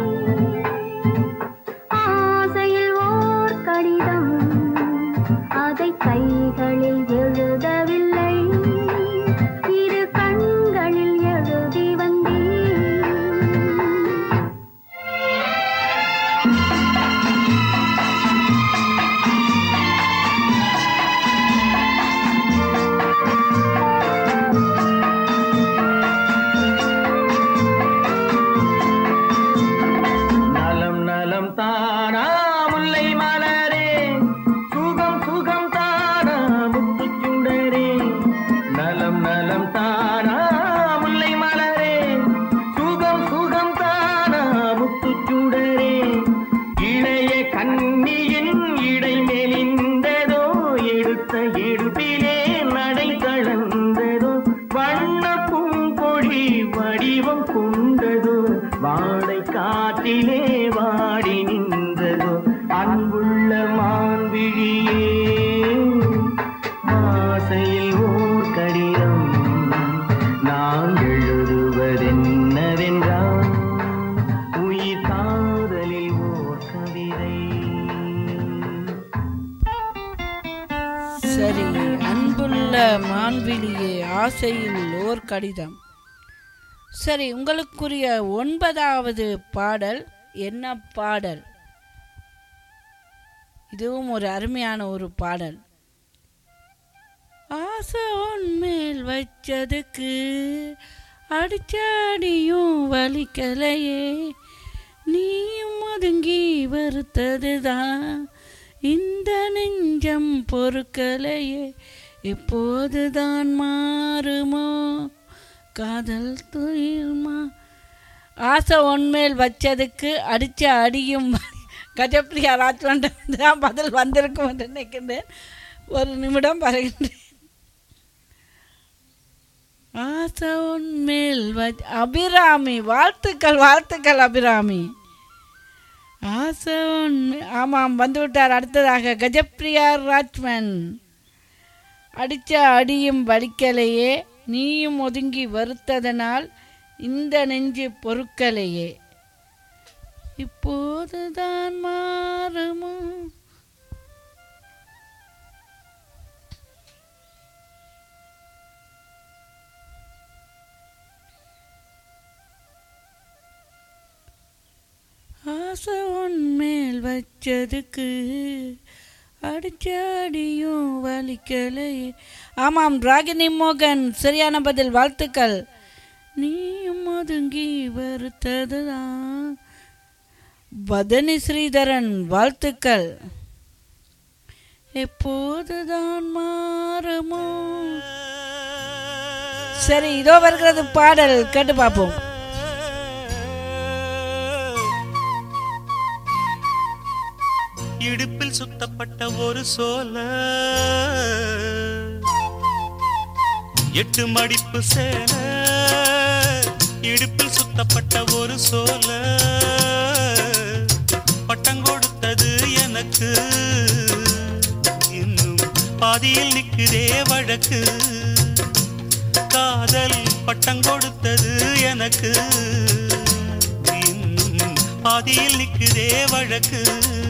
ஆசையில் ஓர் கடிதம் அதை கைகளில் எழுதவில்லை இரு கண்களில் எழுதி வந்தேன் நலம் நலம் தானா முல்லை மலரே சுகம் சுகம் தானா முத்துச்சுடரே நலம் நலம் தானா முல்லை மலரே சுகம் சுகம் தானா முத்துச்சுடரே இளைய கண்ணியின் இடை மெலிந்ததோ எடுத்த எடுப்பிலே நடை கலந்ததோ வண்ண பூங்கொடி வடிவம் கொண்டதோ வாடை காற்றிலே வாடி நின்றதோ அன்புள்ள மான்விழியே ஆசையில் ஓர் கடிதம் நான் எழுதுவதென்னவென்றால் உயிர் காதலில் ஓர் கவிதை சரி அன்புள்ள மான்விழியே ஆசையில் ஓர் கடிதம் சரி உங்களுக்குரிய ஒன்பதாவது பாடல் என்ன பாடல் இதுவும் ஒரு அருமையான ஒரு பாடல் ஆசை மேல் வச்சதுக்கு அடிச்சாடியும் வலிக்கலையே நீயும் ஒதுங்கி வருத்ததுதான் இந்த நெஞ்சம் பொறுக்கலையே இப்போதுதான் மாறுமோ காதல் துயில்மா ஆசை உன்மேல் வச்சதுக்கு அடிச்ச அடியும் கஜப்பிரியா ராஜ்வன் தான் பதில் வந்திருக்கும் என்று நினைக்கின்றேன் ஒரு நிமிடம் வருகின்றேன் ஆசை உன்மேல் வச் அபிராமி வாழ்த்துக்கள் வாழ்த்துக்கள் அபிராமி ஆசை உன்மே ஆமாம் வந்து விட்டார் அடுத்ததாக கஜப்பிரியா ராஜ்மன் அடித்த அடியும் வலிக்கலையே நீயும் ஒதுங்கி வருத்ததனால் இந்த நெஞ்சு பொறுக்கலையே இப்போதுதான் மாறுமோ ஆசை உன்மேல் வச்சதுக்கு அடிச்ச அடியும் வலிக்கலை ஆமாம் ராகினி மோகன் சரியான பதில் வாழ்த்துக்கள் நீயும் ஒதுங்கி வருத்ததுதான் வதனி ஸ்ரீதரன் வாழ்த்துக்கள் எப்போதுதான் மாறுமோ சரி இதோ வருகிறது பாடல் கேட்டு பார்ப்போம் இடுப்பில் சுத்தப்பட்ட ஒரு சோல எட்டு மடிப்பு சேல இடுப்பில் சுத்தப்பட்ட ஒரு சோல பட்டம் கொடுத்தது எனக்கு இன்னும் பாதியில் நிக்குதே வழக்கு காதல் பட்டம் கொடுத்தது எனக்கு இன்னும் பாதியில் நிக்குதே வழக்கு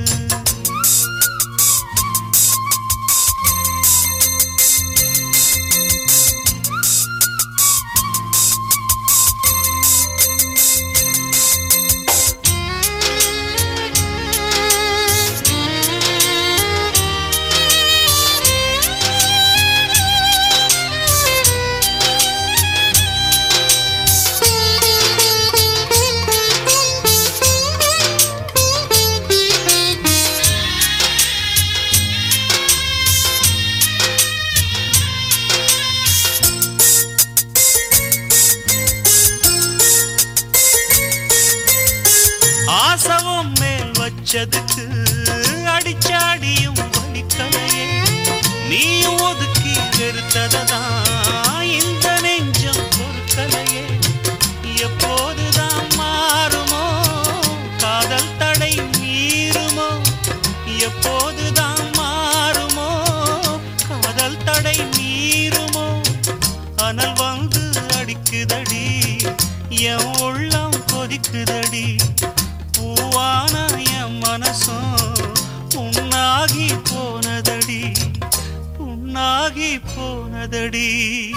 ஆசவம் மேல் வச்சதுக்கு அடிச்சாடியும் வலிக்கலையே நீயும் ஒதுக்கி வெறுத்ததா இந்த நெஞ்சம் பொறுக்கலையே எப்போதுதான் மாறுமோ காதல் தடை மீறுமோ எப்போதுதான் மாறுமோ காதல் தடை மீறுமோ அனல் வந்து அடிக்குதடி என் உள்ளம் கொதிக்குதடி பூவான என் மனசும் புண்ணாகி போனதடி புண்ணாகி போனதடி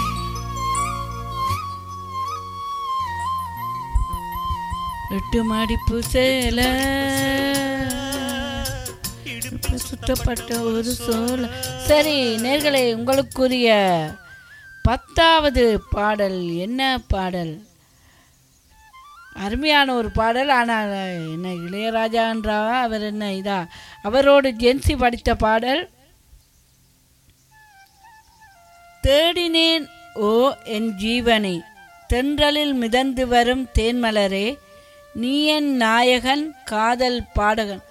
எட்டு மடிப்பு சேல சுற்றப்பட்ட ஒரு சோல சரி நேர்களே உங்களுக்குரிய பத்தாவது பாடல் என்ன பாடல் அருமையான ஒரு பாடல் ஆனால் என்ன இளையராஜான்றா அவர் என்ன இதா அவரோடு ஜென்சி படித்த பாடல் தேடினேன் ஓ என் ஜீவனே தென்றலில் மிதந்து வரும் தேன்மலரே நீ என் நாயகன் காதல் பாடகன்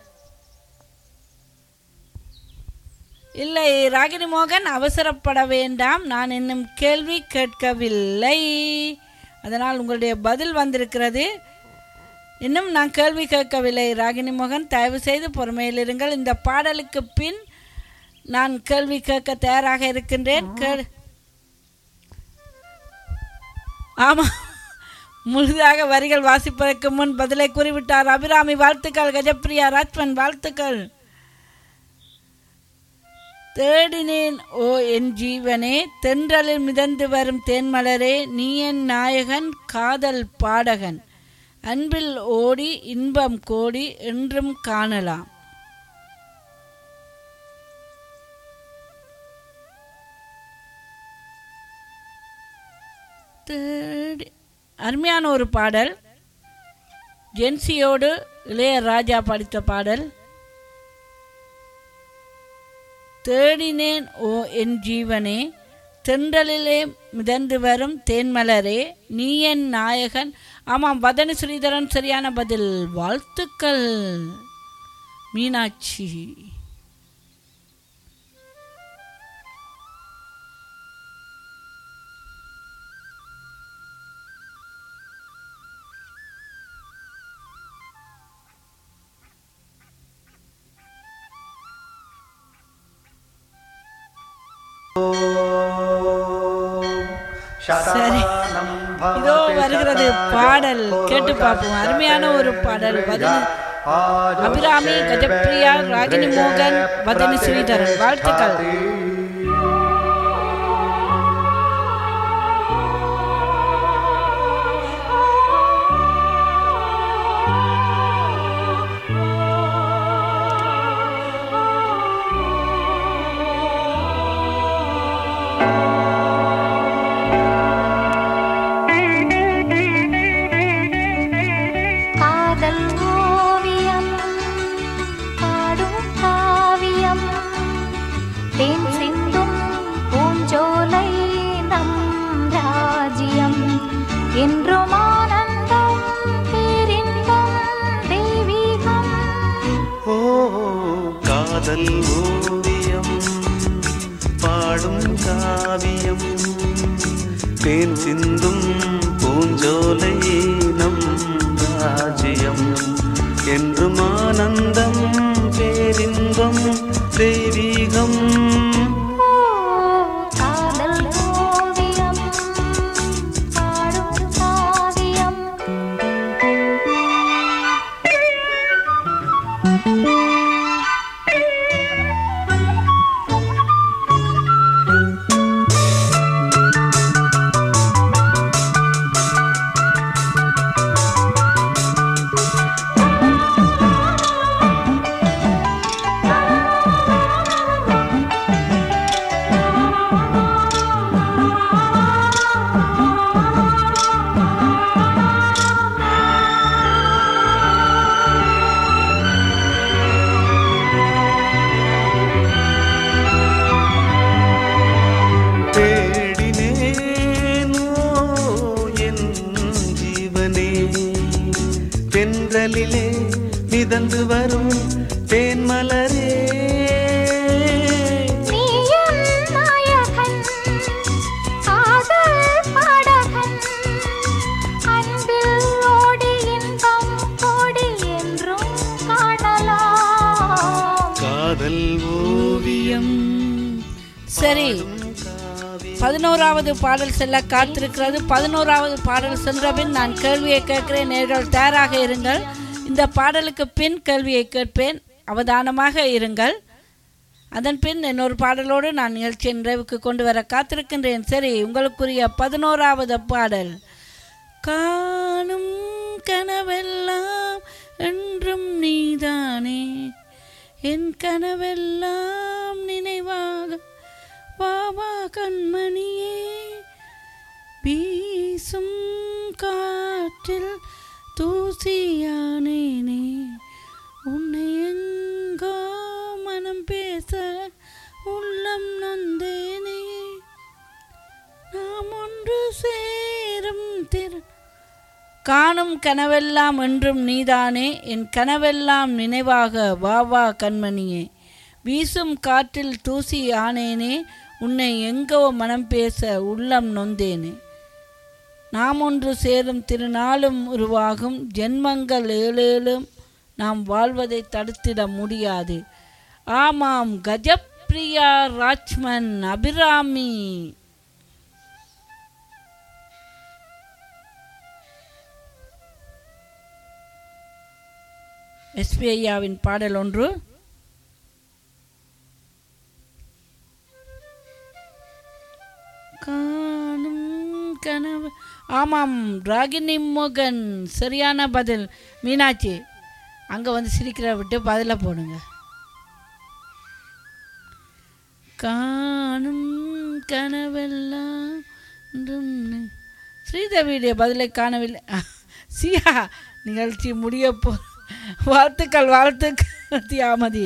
இல்லை ராகினி மோகன் அவசரப்பட வேண்டாம் நான் இன்னும் கேள்வி கேட்கவில்லை அதனால் உங்களுடைய பதில் வந்திருக்கிறது இன்னும் நான் கேள்வி கேட்கவில்லை ராகினி மோகன் தயவு செய்து பொறுமையில் இருங்கள் இந்த பாடலுக்கு பின் நான் கேள்வி கேட்க தயாராக இருக்கின்றேன் கே- ஆமாம் முழுதாக வரிகள் வாசிப்பதற்கு முன் பதிலை கூறிவிட்டார் அபிராமி வாழ்த்துக்கள் கஜப்பிரியா ராஜ்வன் வாழ்த்துக்கள் தேடினேன் ஓ என் ஜீவனே தென்றலில் மிதந்து வரும் தேன்மலரே நீ என் நாயகன் காதல் பாடகன் அன்பில் ஓடி இன்பம் கோடி என்றும் காணலாம் தேடி அருமையான ஒரு பாடல் ஜென்சியோடு இளையராஜா படித்த பாடல் தேடினேன் ஓ என் ஜீவனே தென்றலிலே மிதந்து வரும் தேன்மலரே நீ என் நாயகன் ஆமாம் வதனி ஸ்ரீதரன் சரியான பதில் வாழ்த்துக்கள் மீனாட்சி சரி இதோ வருகிறது பாடல் கேட்டு பார்ப்போம் அருமையான ஒரு பாடல் வதனி அபிராமி கஜப்பிரியா ராகினி மோகன் வதனி ஸ்ரீதரன் வாழ்த்துக்கள் காதல் ஓவியம் பாடும் காவியம் தேன் சிந்தும் பூஞ்சோலை நம் ராஜ்யம் என்றும் ஆனந்தம் பேரின்பம் தெய்வீகம் ஓ காதல் ஓவியம் பாடும் காவியம் தேன் சிந்தும் பூஞ்சோலை நம் ராஜ்யம் என்றும் ஆனந்தம் பேரின்பம் தெய்வீகம் ஓ காதல் ஓவியம் பாடும் காவியம் தேடினேனோ என் ஜீவனே தென்றலிலே மிதந்து வரும் தேன்மலரே நீயும் நாயகன் காதல் பாடகன் அன்பில் ஓடி இன்பம் கோடி என்றும் காணலாம் காதல் ஓவியம் சரி பதினோராவது பாடல் செல்ல காத்திருக்கிறது பதினோராவது பாடல் சென்ற பின் நான் கேள்வியை கேட்கிறேன் நேர்கள் தயாராக இருங்கள் இந்த பாடலுக்கு பின் கேள்வியை கேட்பேன் அவதானமாக இருங்கள் அதன் பின் இன்னொரு பாடலோடு நான் நிகழ்ச்சியை நிறைவுக்கு கொண்டு வர காத்திருக்கின்றேன் சரி உங்களுக்குரிய பதினோராவது பாடல் காணும் கனவெல்லாம் என்றும் நீதானே என் கனவெல்லாம் நினைவாக வாவா கண்மணியே வீசும் காற்றில் தூசியானேனே உன்னை எங்கோ மனம் பேச உள்ளம் நொந்தேனே நாம் ஒன்று சேரும் திறன் காணும் கனவெல்லாம் என்றும் நீதானே என் கனவெல்லாம் நினைவாக வா வா கண்மணியே வீசும் காற்றில் தூசி ஆனேனே உன்னை எங்கோ மனம் பேச உள்ளம் நொந்தேனே நாம் ஒன்று சேரும் திருநாளும் உருவாகும் ஜென்மங்கள் ஏழேழும் நாம் வாழ்வதை தடுத்திட முடியாது ஆமாம் கஜப்பிரியா ராஜ்மன் அபிராமி எஸ்பி ஐயாவின் பாடல் ஒன்று காணும் கனவு ஆமாம் ராகினி மோகன் சரியான பதில் மீனாட்சி அங்கே வந்து சிரிக்கிற விட்டு பதில போடுங்க காணும் கனவெல்லாம் என்றும் நி- ஸ்ரீதேவியுடைய பதிலை காணவில்லை சியா நிகழ்ச்சி முடிய போ வாழ்த்துக்கள் வாழ்த்துக்கள் தியாமதி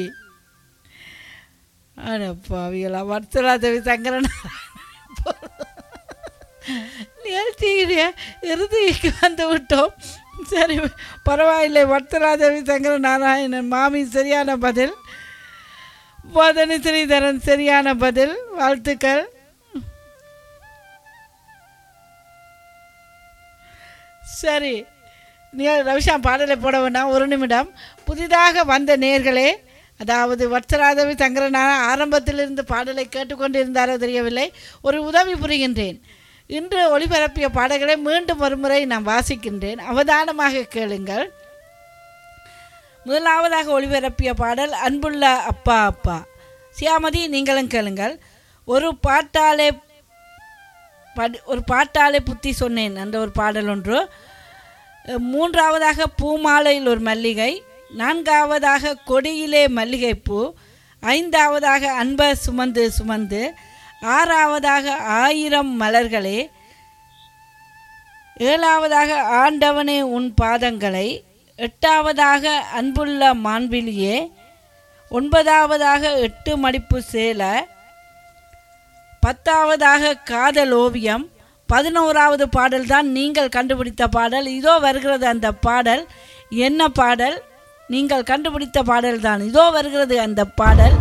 அடப்பாவிகளா வர்த்தலாதேவி சங்கரன் நிகழ்ச்சியிலே இறுதிக்கு வந்து விட்டோம் சரி பரவாயில்லை வர்த்தராஜவி சங்கர நாராயணன் மாமி சரியான பதில் போதனை ஸ்ரீதரன் சரியான பதில் வாழ்த்துக்கள் சரி நீ ரவிஷா பாடலை போட வேண்டாம் ஒரு நிமிடம் புதிதாக வந்த நேர்களே அதாவது வத்சராதவி சங்கரனான ஆரம்பத்திலிருந்து பாடலை கேட்டுக்கொண்டிருந்தாரோ தெரியவில்லை ஒரு உதவி புரிகின்றேன் இன்று ஒளிபரப்பிய பாடல்களை மீண்டும் ஒருமுறை நான் வாசிக்கின்றேன் அவதானமாக கேளுங்கள் முதலாவதாக ஒளிபரப்பிய பாடல் அன்புள்ள அப்பா அப்பா சியாமதி நீங்களும் கேளுங்கள் ஒரு பாட்டாலே படி ஒரு பாட்டாலே புத்தி சொன்னேன் அந்த ஒரு பாடல் ஒன்று அஹ், மூன்றாவதாக பூமாலையில் ஒரு மல்லிகை நான்காவதாக கொடியிலே மல்லிகைப்பூ ஐந்தாவதாக அன்ப சுமந்து சுமந்து ஆறாவதாக ஆயிரம் மலர்களே ஏழாவதாக ஆண்டவனே உன் பாதங்களை எட்டாவதாக அன்புள்ள மாண்பிலியே ஒன்பதாவதாக எட்டு மடிப்பு சேலை பத்தாவதாக காதல் ஓவியம் பதினோராவது பாடல் தான் நீங்கள் கண்டுபிடித்த பாடல் இதோ வருகிறது அந்த பாடல் என்ன பாடல் நீங்கள் கண்டுபிடித்த பாடல் தான் இதோ வருகிறது அந்த பாடல்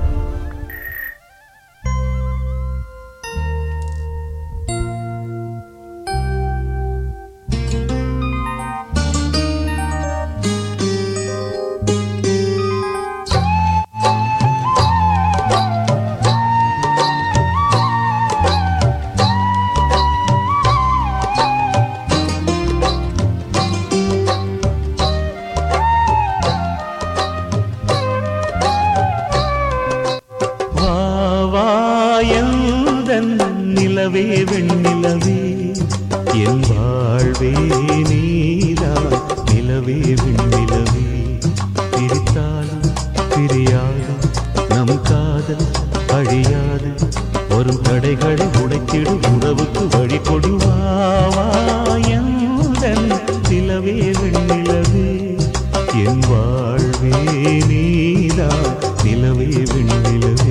வா வா எந்தன் நிலவே வெண்ணிலவே என் வாழ்வே நீதான் நிலவே வெண்ணிலவே பிரித்தாலும் பிரியாது நம் காதல் அழியாது வரும் தடைகளை உடைத்திடும் உறவுக்கு வழி கொடு வா வா எந்தன் நிலவே வெண்ணிலவே என் வாழ்வே நீதான் நிலவே வெண்ணிலவே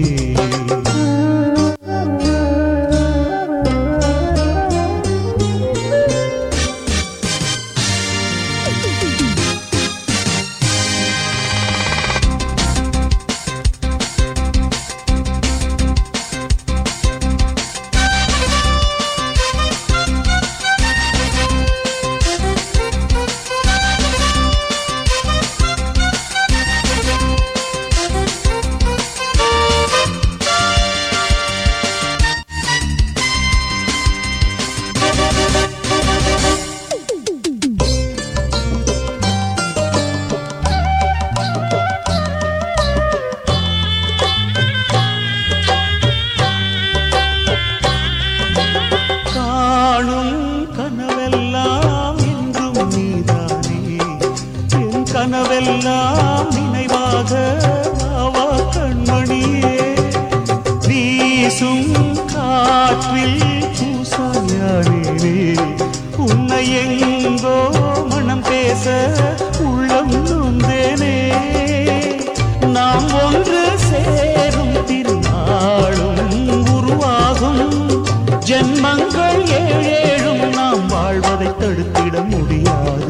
காணும் கனவெல்லாம் என்றும் நீதானே என் கனவெல்லாம் நினைவாக வாவா கண்மணியே வீசும் காற்றில் பூசாயானே உன்னை எங்கோ மனம் பேச உள்ளம் நொந்தேனே நாம் ஒன்று சேரும் திருநாளும் உருவாகும் ஜென்மங்கள் ஏழேழும் நாம் வாழ்வதை தடுத்திட முடியாது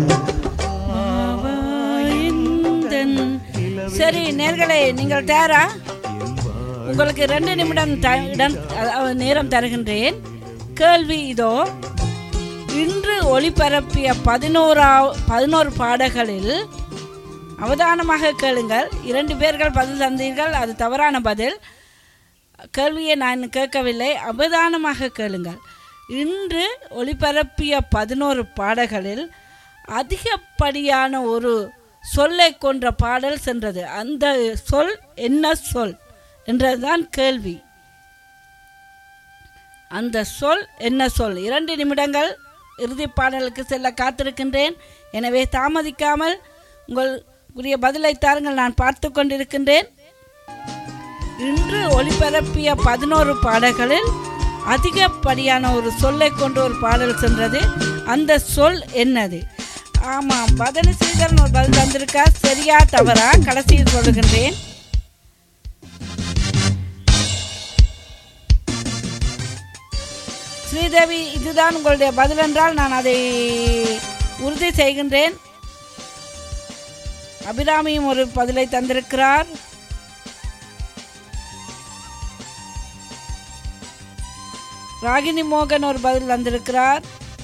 சரி நேர்களே நீங்கள் தயாரா உங்களுக்கு ரெண்டு நிமிடம் த- இடம் அதாவது நேரம் தருகின்றேன் கேள்வி இதோ இன்று ஒளிபரப்பிய பதினோரா பதினோரு பாடல்களில் அவதானமாக கேளுங்கள் இரண்டு பேர்கள் பதில் தந்தீர்கள் அது தவறான பதில் கேள்வியை நான் கேட்கவில்லை அவதானமாக கேளுங்கள் இன்று ஒளிபரப்பிய பதினோரு பாடல்களில் அதிகப்படியான ஒரு சொல்லை கொன்ற பாடல் சென்றது அந்த சொல் என்ன சொல் என்றதுதான் கேள்வி அந்த சொல் என்ன சொல் இரண்டு நிமிடங்கள் இறுதி பாடலுக்கு செல்ல காத்திருக்கின்றேன் எனவே தாமதிக்காமல் உங்கள் உரிய பதிலை தாருங்கள் நான் பார்த்து கொண்டிருக்கின்றேன் இன்று ஒளிபரப்பிய பதினோரு பாடல்களில் அதிகப்படியான ஒரு சொல்லை கொண்டு ஒரு பாடல் சென்றது அந்த சொல் என்னது ஆமாம் பதனி ஸ்ரீதரன் ஒரு பதில் தந்திருக்கார் சரியா தவறா கடைசியில் சொல்லுகின்றேன் ஸ்ரீதேவி இதுதான் உங்களுடைய பதில் என்றால் நான் அதை உறுதி செய்கின்றேன் அபிராமியும் ஒரு பதிலை தந்திருக்கிறார் ராகினி மோகன் ஒரு பதில் தந்திருக்கிறார்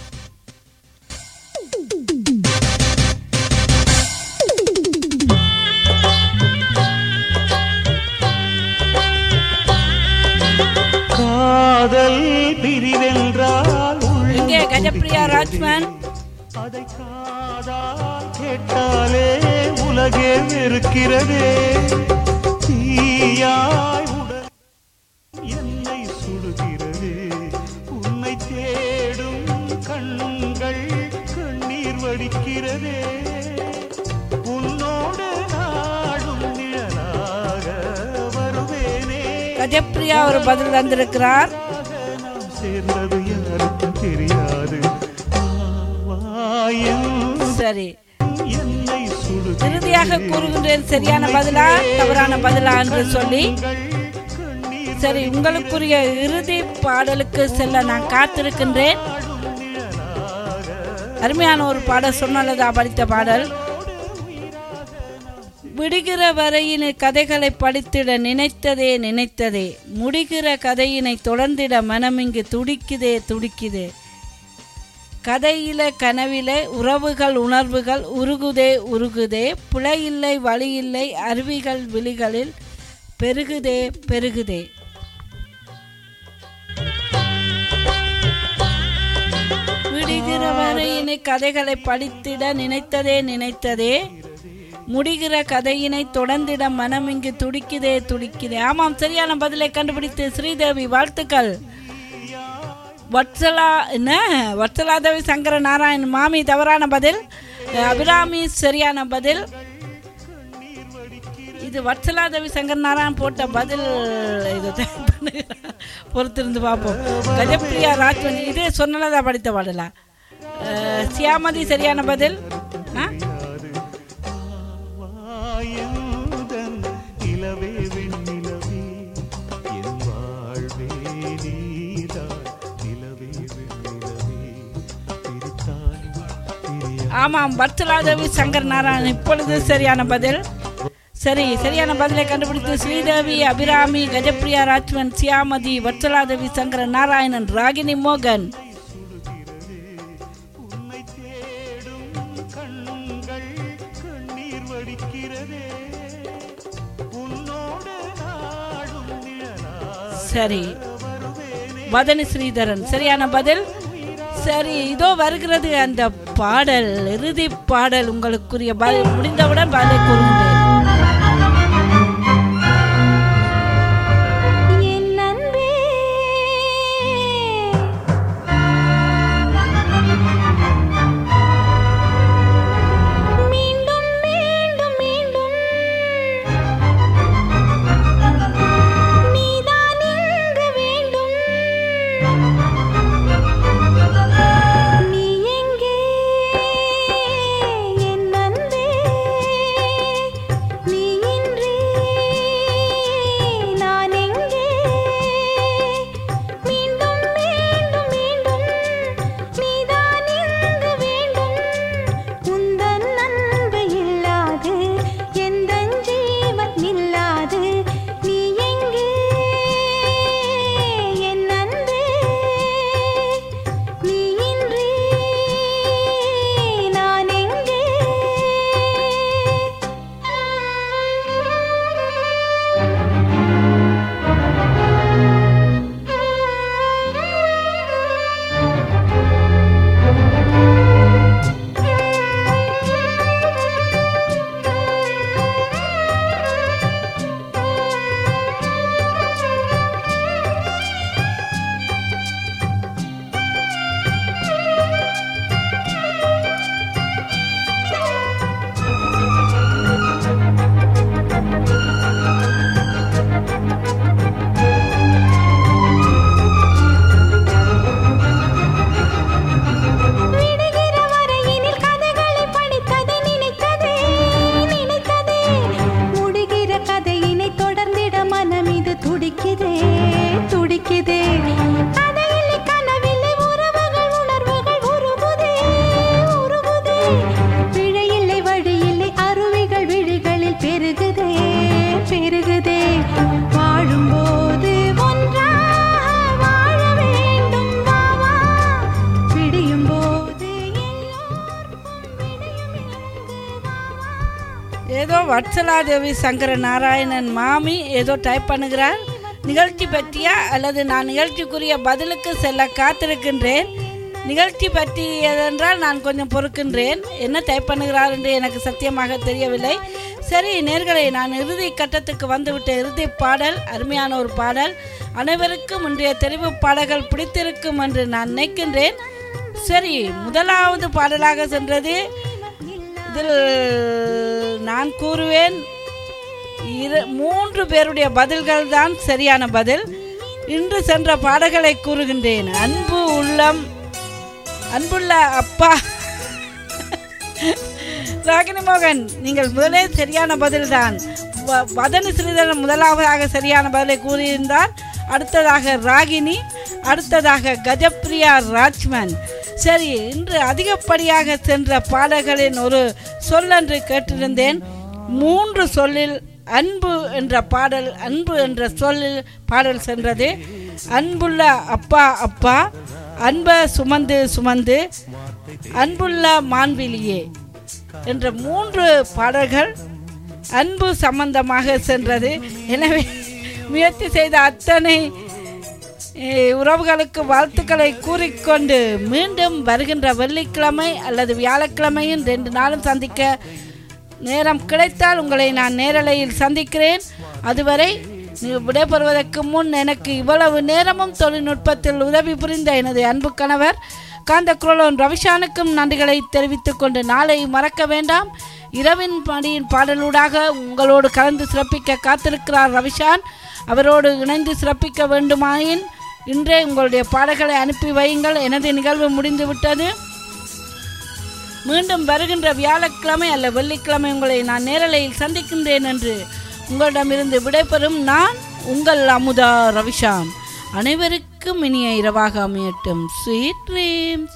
காதல் பிரிவென்றால் உள்ளம் இங்கே கஜப்பிரியா ராஜ்மன் அதை காதால் கேட்டாலே உலகே வெறுக்கிறதே தீயாய் உடல் என்னை சுடுகிறதே உன்னை தேடும் கண்கள் கண்ணீர் வடிக்கிறதே உன்னோடு நாடும் நிழலாக வருவேனே கஜப்பிரியா ஒரு பதில் தந்திருக்கிறார் நாம் சேர்ந்தது யாருக்கும் தெரியாது வாயும் சரி என்னை சுடு இறுதியாக கூறுகின்றேன் சரியான பதிலா தவறான பதிலா என்று சொல்லி சரி உங்களுக்குரிய இறுதி பாடலுக்கு செல்ல நான் காத்திருக்கின்றேன் அருமையான ஒரு பாடல் சொன்னலதா படித்த பாடல் விடுகிற வரையின கதைகளை படித்திட நினைத்ததே நினைத்ததே முடிகிற கதையினை தொடர்ந்திட மனம் இங்கு துடிக்குதே துடிக்குதே கதையில கனவிலே உறவுகள் உணர்வுகள் உருகுதே உருகுதே புலையில்லை வழியில்லை அருவிகள் விழிகளில் பெருகுதே பெருகுதே விடுகிற வரையினை கதைகளை படித்திட நினைத்ததே நினைத்ததே முடிகிற கதையினை தொடர்ந்திட மனம் இங்கு துடிக்குதே துடிக்குதே ஆமாம் சரியான பதிலை கண்டுபிடித்து ஸ்ரீதேவி வாழ்த்துக்கள் வட்சலா என்ன வட்சலாதேவி சங்கர நாராயண் மாமி தவறான பதில் அபிராமி சரியான பதில் இது வட்சலாதேவி சங்கர் நாராயண் போட்ட பதில் இது type பண்ணுகிறேன். பொறுத்திருந்து பார்ப்போம் கஜப்பிரியா ராஜ்வன் இது சொன்னலதா படித்த பாடலா அஹ், சியாமதி சரியான பதில் ஆ வாயந்தன் நிலவே வெண்ணிலவே என் வாழ்வே நீதான் நிலவே வெண்ணிலவே பிரித்தால் பிரியா ஆமாம் வட்சலாதேவி சங்கர் நாராயணன் இப்பொழுது சரியான பதில் சரி சரியான பதிலை கண்டுபிடித்து ஸ்ரீதேவி அபிராமி கஜப்பிரியா ராஜ்வன் சியாமதி வட்சலாதேவி சங்கர நாராயணன் ராகினி மோகன் உன்னை தேடும் கண்கள் கண்ணீர் வடிக்கிறதே உன்னோடு நாடும் நிழலா சரி வதனி ஸ்ரீதரன் சரியான பதில் சரி இதோ வருகிறது அந்த பாடல் இறுதி பாடல் உங்களுக்குரிய பதில் முடிந்தவுடன் பதிலை கூறுகின்றேன் என் அன்பே மீண்டும் மீண்டும் மீண்டும் நீதான் இங்கு வேண்டும் நீ எங்கே என் அன்பே வத்சலாதேவி சங்கர நாராயணன் மாமி ஏதோ டைப் பண்ணுகிறார் நிகழ்ச்சி பற்றியா அல்லது நான் நிகழ்ச்சிக்குரிய பதிலுக்கு செல்ல காத்திருக்கின்றேன் நிகழ்ச்சி பற்றியதென்றால் நான் கொஞ்சம் பொறுக்கின்றேன் என்ன டைப் பண்ணுகிறார் என்று எனக்கு சத்தியமாக தெரியவில்லை சரி நேர்களை நான் இறுதி கட்டத்துக்கு வந்துவிட்ட இறுதி பாடல் அருமையான ஒரு பாடல் அனைவருக்கும் இன்றைய தெரிவு பாடல்கள் பிடித்திருக்கும் என்று நான் நினைக்கின்றேன் சரி முதலாவது பாடலாக சென்றது இதில் நான் கூறுவேன் இரு மூன்று பேருடைய பதில்கள் தான் சரியான பதில் இன்று சென்ற பாடல்களை கூறுகின்றேன் அன்பு உள்ளம் அன்புள்ள அப்பா ராகினி மோகன் நீங்கள் முதலே சரியான பதில்தான் வ- வதனி ஸ்ரீதரன் முதலாவதாக சரியான பதிலை கூறியிருந்தார் அடுத்ததாக ராகினி அடுத்ததாக கஜப்ரியா ராஜ்மன் சரி இன்று அதிகப்படியாக சென்ற பாடல்களின் ஒரு சொல்லென்று கேட்டிருந்தேன் மூன்று சொல்லில் அன்பு என்ற பாடல் அன்பு என்ற சொல்லில் பாடல் சென்றது அன்புள்ள அப்பா அப்பா அன்ப சுமந்து சுமந்து அன்புள்ள மான்விலியே என்ற மூன்று பாடல்கள் அன்பு சம்பந்தமாக சென்றது எனவே முயற்சி செய்த அத்தனை eh, உறவுகளுக்கு வாழ்த்துக்களை கூறிக்கொண்டு மீண்டும் வருகின்ற வெள்ளிக்கிழமை அல்லது வியாழக்கிழமையும் ரெண்டு நாளும் சந்திக்க நேரம் கிடைத்தால் உங்களை நான் நேரலையில் சந்திக்கிறேன் அதுவரை நீ விடைபெறுவதற்கு முன் எனக்கு இவ்வளவு நேரமும் தொழில்நுட்பத்தில் உதவி புரிந்த எனது அன்பு கணவர் காந்த குரலோன் ரவிஷானுக்கும் நன்றிகளை தெரிவித்துக் கொண்டு நாளை மறக்க வேண்டாம் இரவின் மடியின் பாடலூடாக உங்களோடு கலந்து சிறப்பிக்க காத்திருக்கிறார் ரவிஷான் அவரோடு இணைந்து சிறப்பிக்க வேண்டுமாயின் இன்றே உங்களுடைய பாடல்களை அனுப்பி வையுங்கள் எனது நிகழ்வு முடிந்துவிட்டது மீண்டும் வருகின்ற வியாழக்கிழமை அல்ல வெள்ளிக்கிழமை உங்களை நான் நேரலையில் சந்திக்கின்றேன் என்று உங்களிடமிருந்து விடைபெறும் நான் உங்கள் அமுதா ரவிஷான் அனைவருக்கும் இனிய இரவாக அமையட்டும் ஸ்வீட் ட்ரீம்ஸ்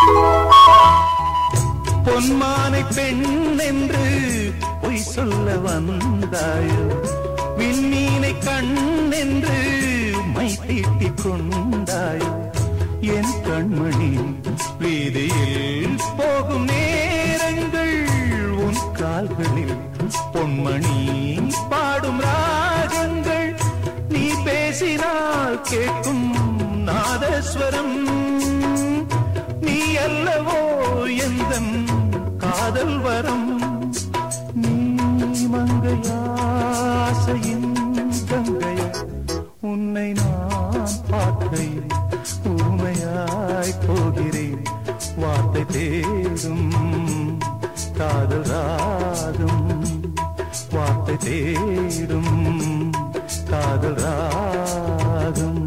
பொன்மானை பெண் என்று பொய் சொல்ல வந்தாயோ விண்மீனை கண் என்று மை தீட்டிக் கொண்டாயோ என் கண்மணி வீதியில் போகும் நேரங்கள் உன் கால்களில் பொன்மணி பாடும் ராகங்கள் நீ பேசினால் கேட்கும் நாதஸ்வரம் நீ அல்லவோ எந்தன் காதல் வரம் நீ மங்கையாசையின் கங்கைய உன்னை நான் பார்க்கையில் ஊமையாய் போகிறேன் வார்த்தை தேடும் காதல் ராகம் வார்த்தை தேடும் காதல் ராகம்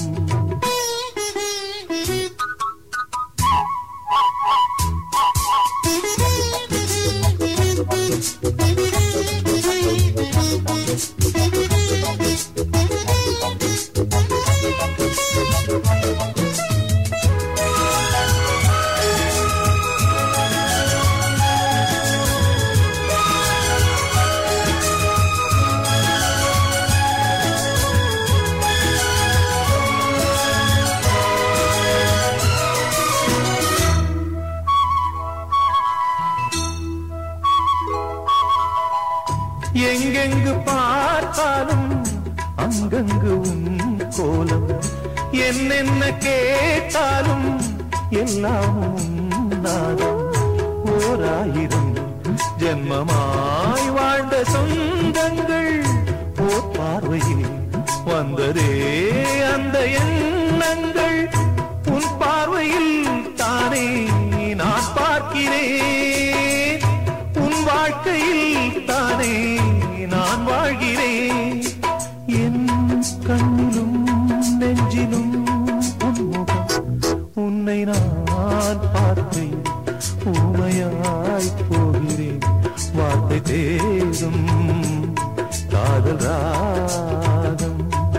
எங்கெங்கு பார்த்தாலும் அங்கங்கு உன் கோலம் என்னென்ன கேட்டாலும் எல்லாம் உன்னாதம் ஓராயிரம் ஜென்மமாய் வாழ்ந்த சொந்தங்கள் ஓர் பார்வையில் வந்ததே அந்த எண்ணங்கள் உன் பார்வையில் தானே நான் பார்க்கிறேன் உன் வாழ்க்கையில் தானே நான் வாழ்கிறேன் என் கண்ணிலும் நெஞ்சிலும் உன்முகம் உன்னை நான் பார்த்தேன் ஊமையாய் போகிறேன் வார்த்தை தேடும் காதல் ராகம்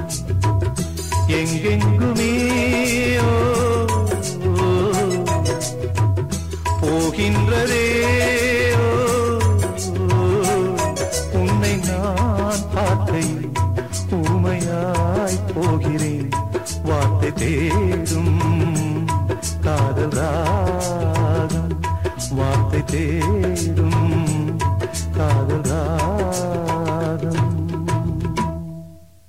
எங்கெங்குமே ஓ, ஓ, போகின்றதே ஓ, ஓ, உன்னை நான் பார்க்கையில் ஊமையாய் போகிறேன் வார்த்தை தேடும் காதல் ராகம் வார்த்தை தேடும்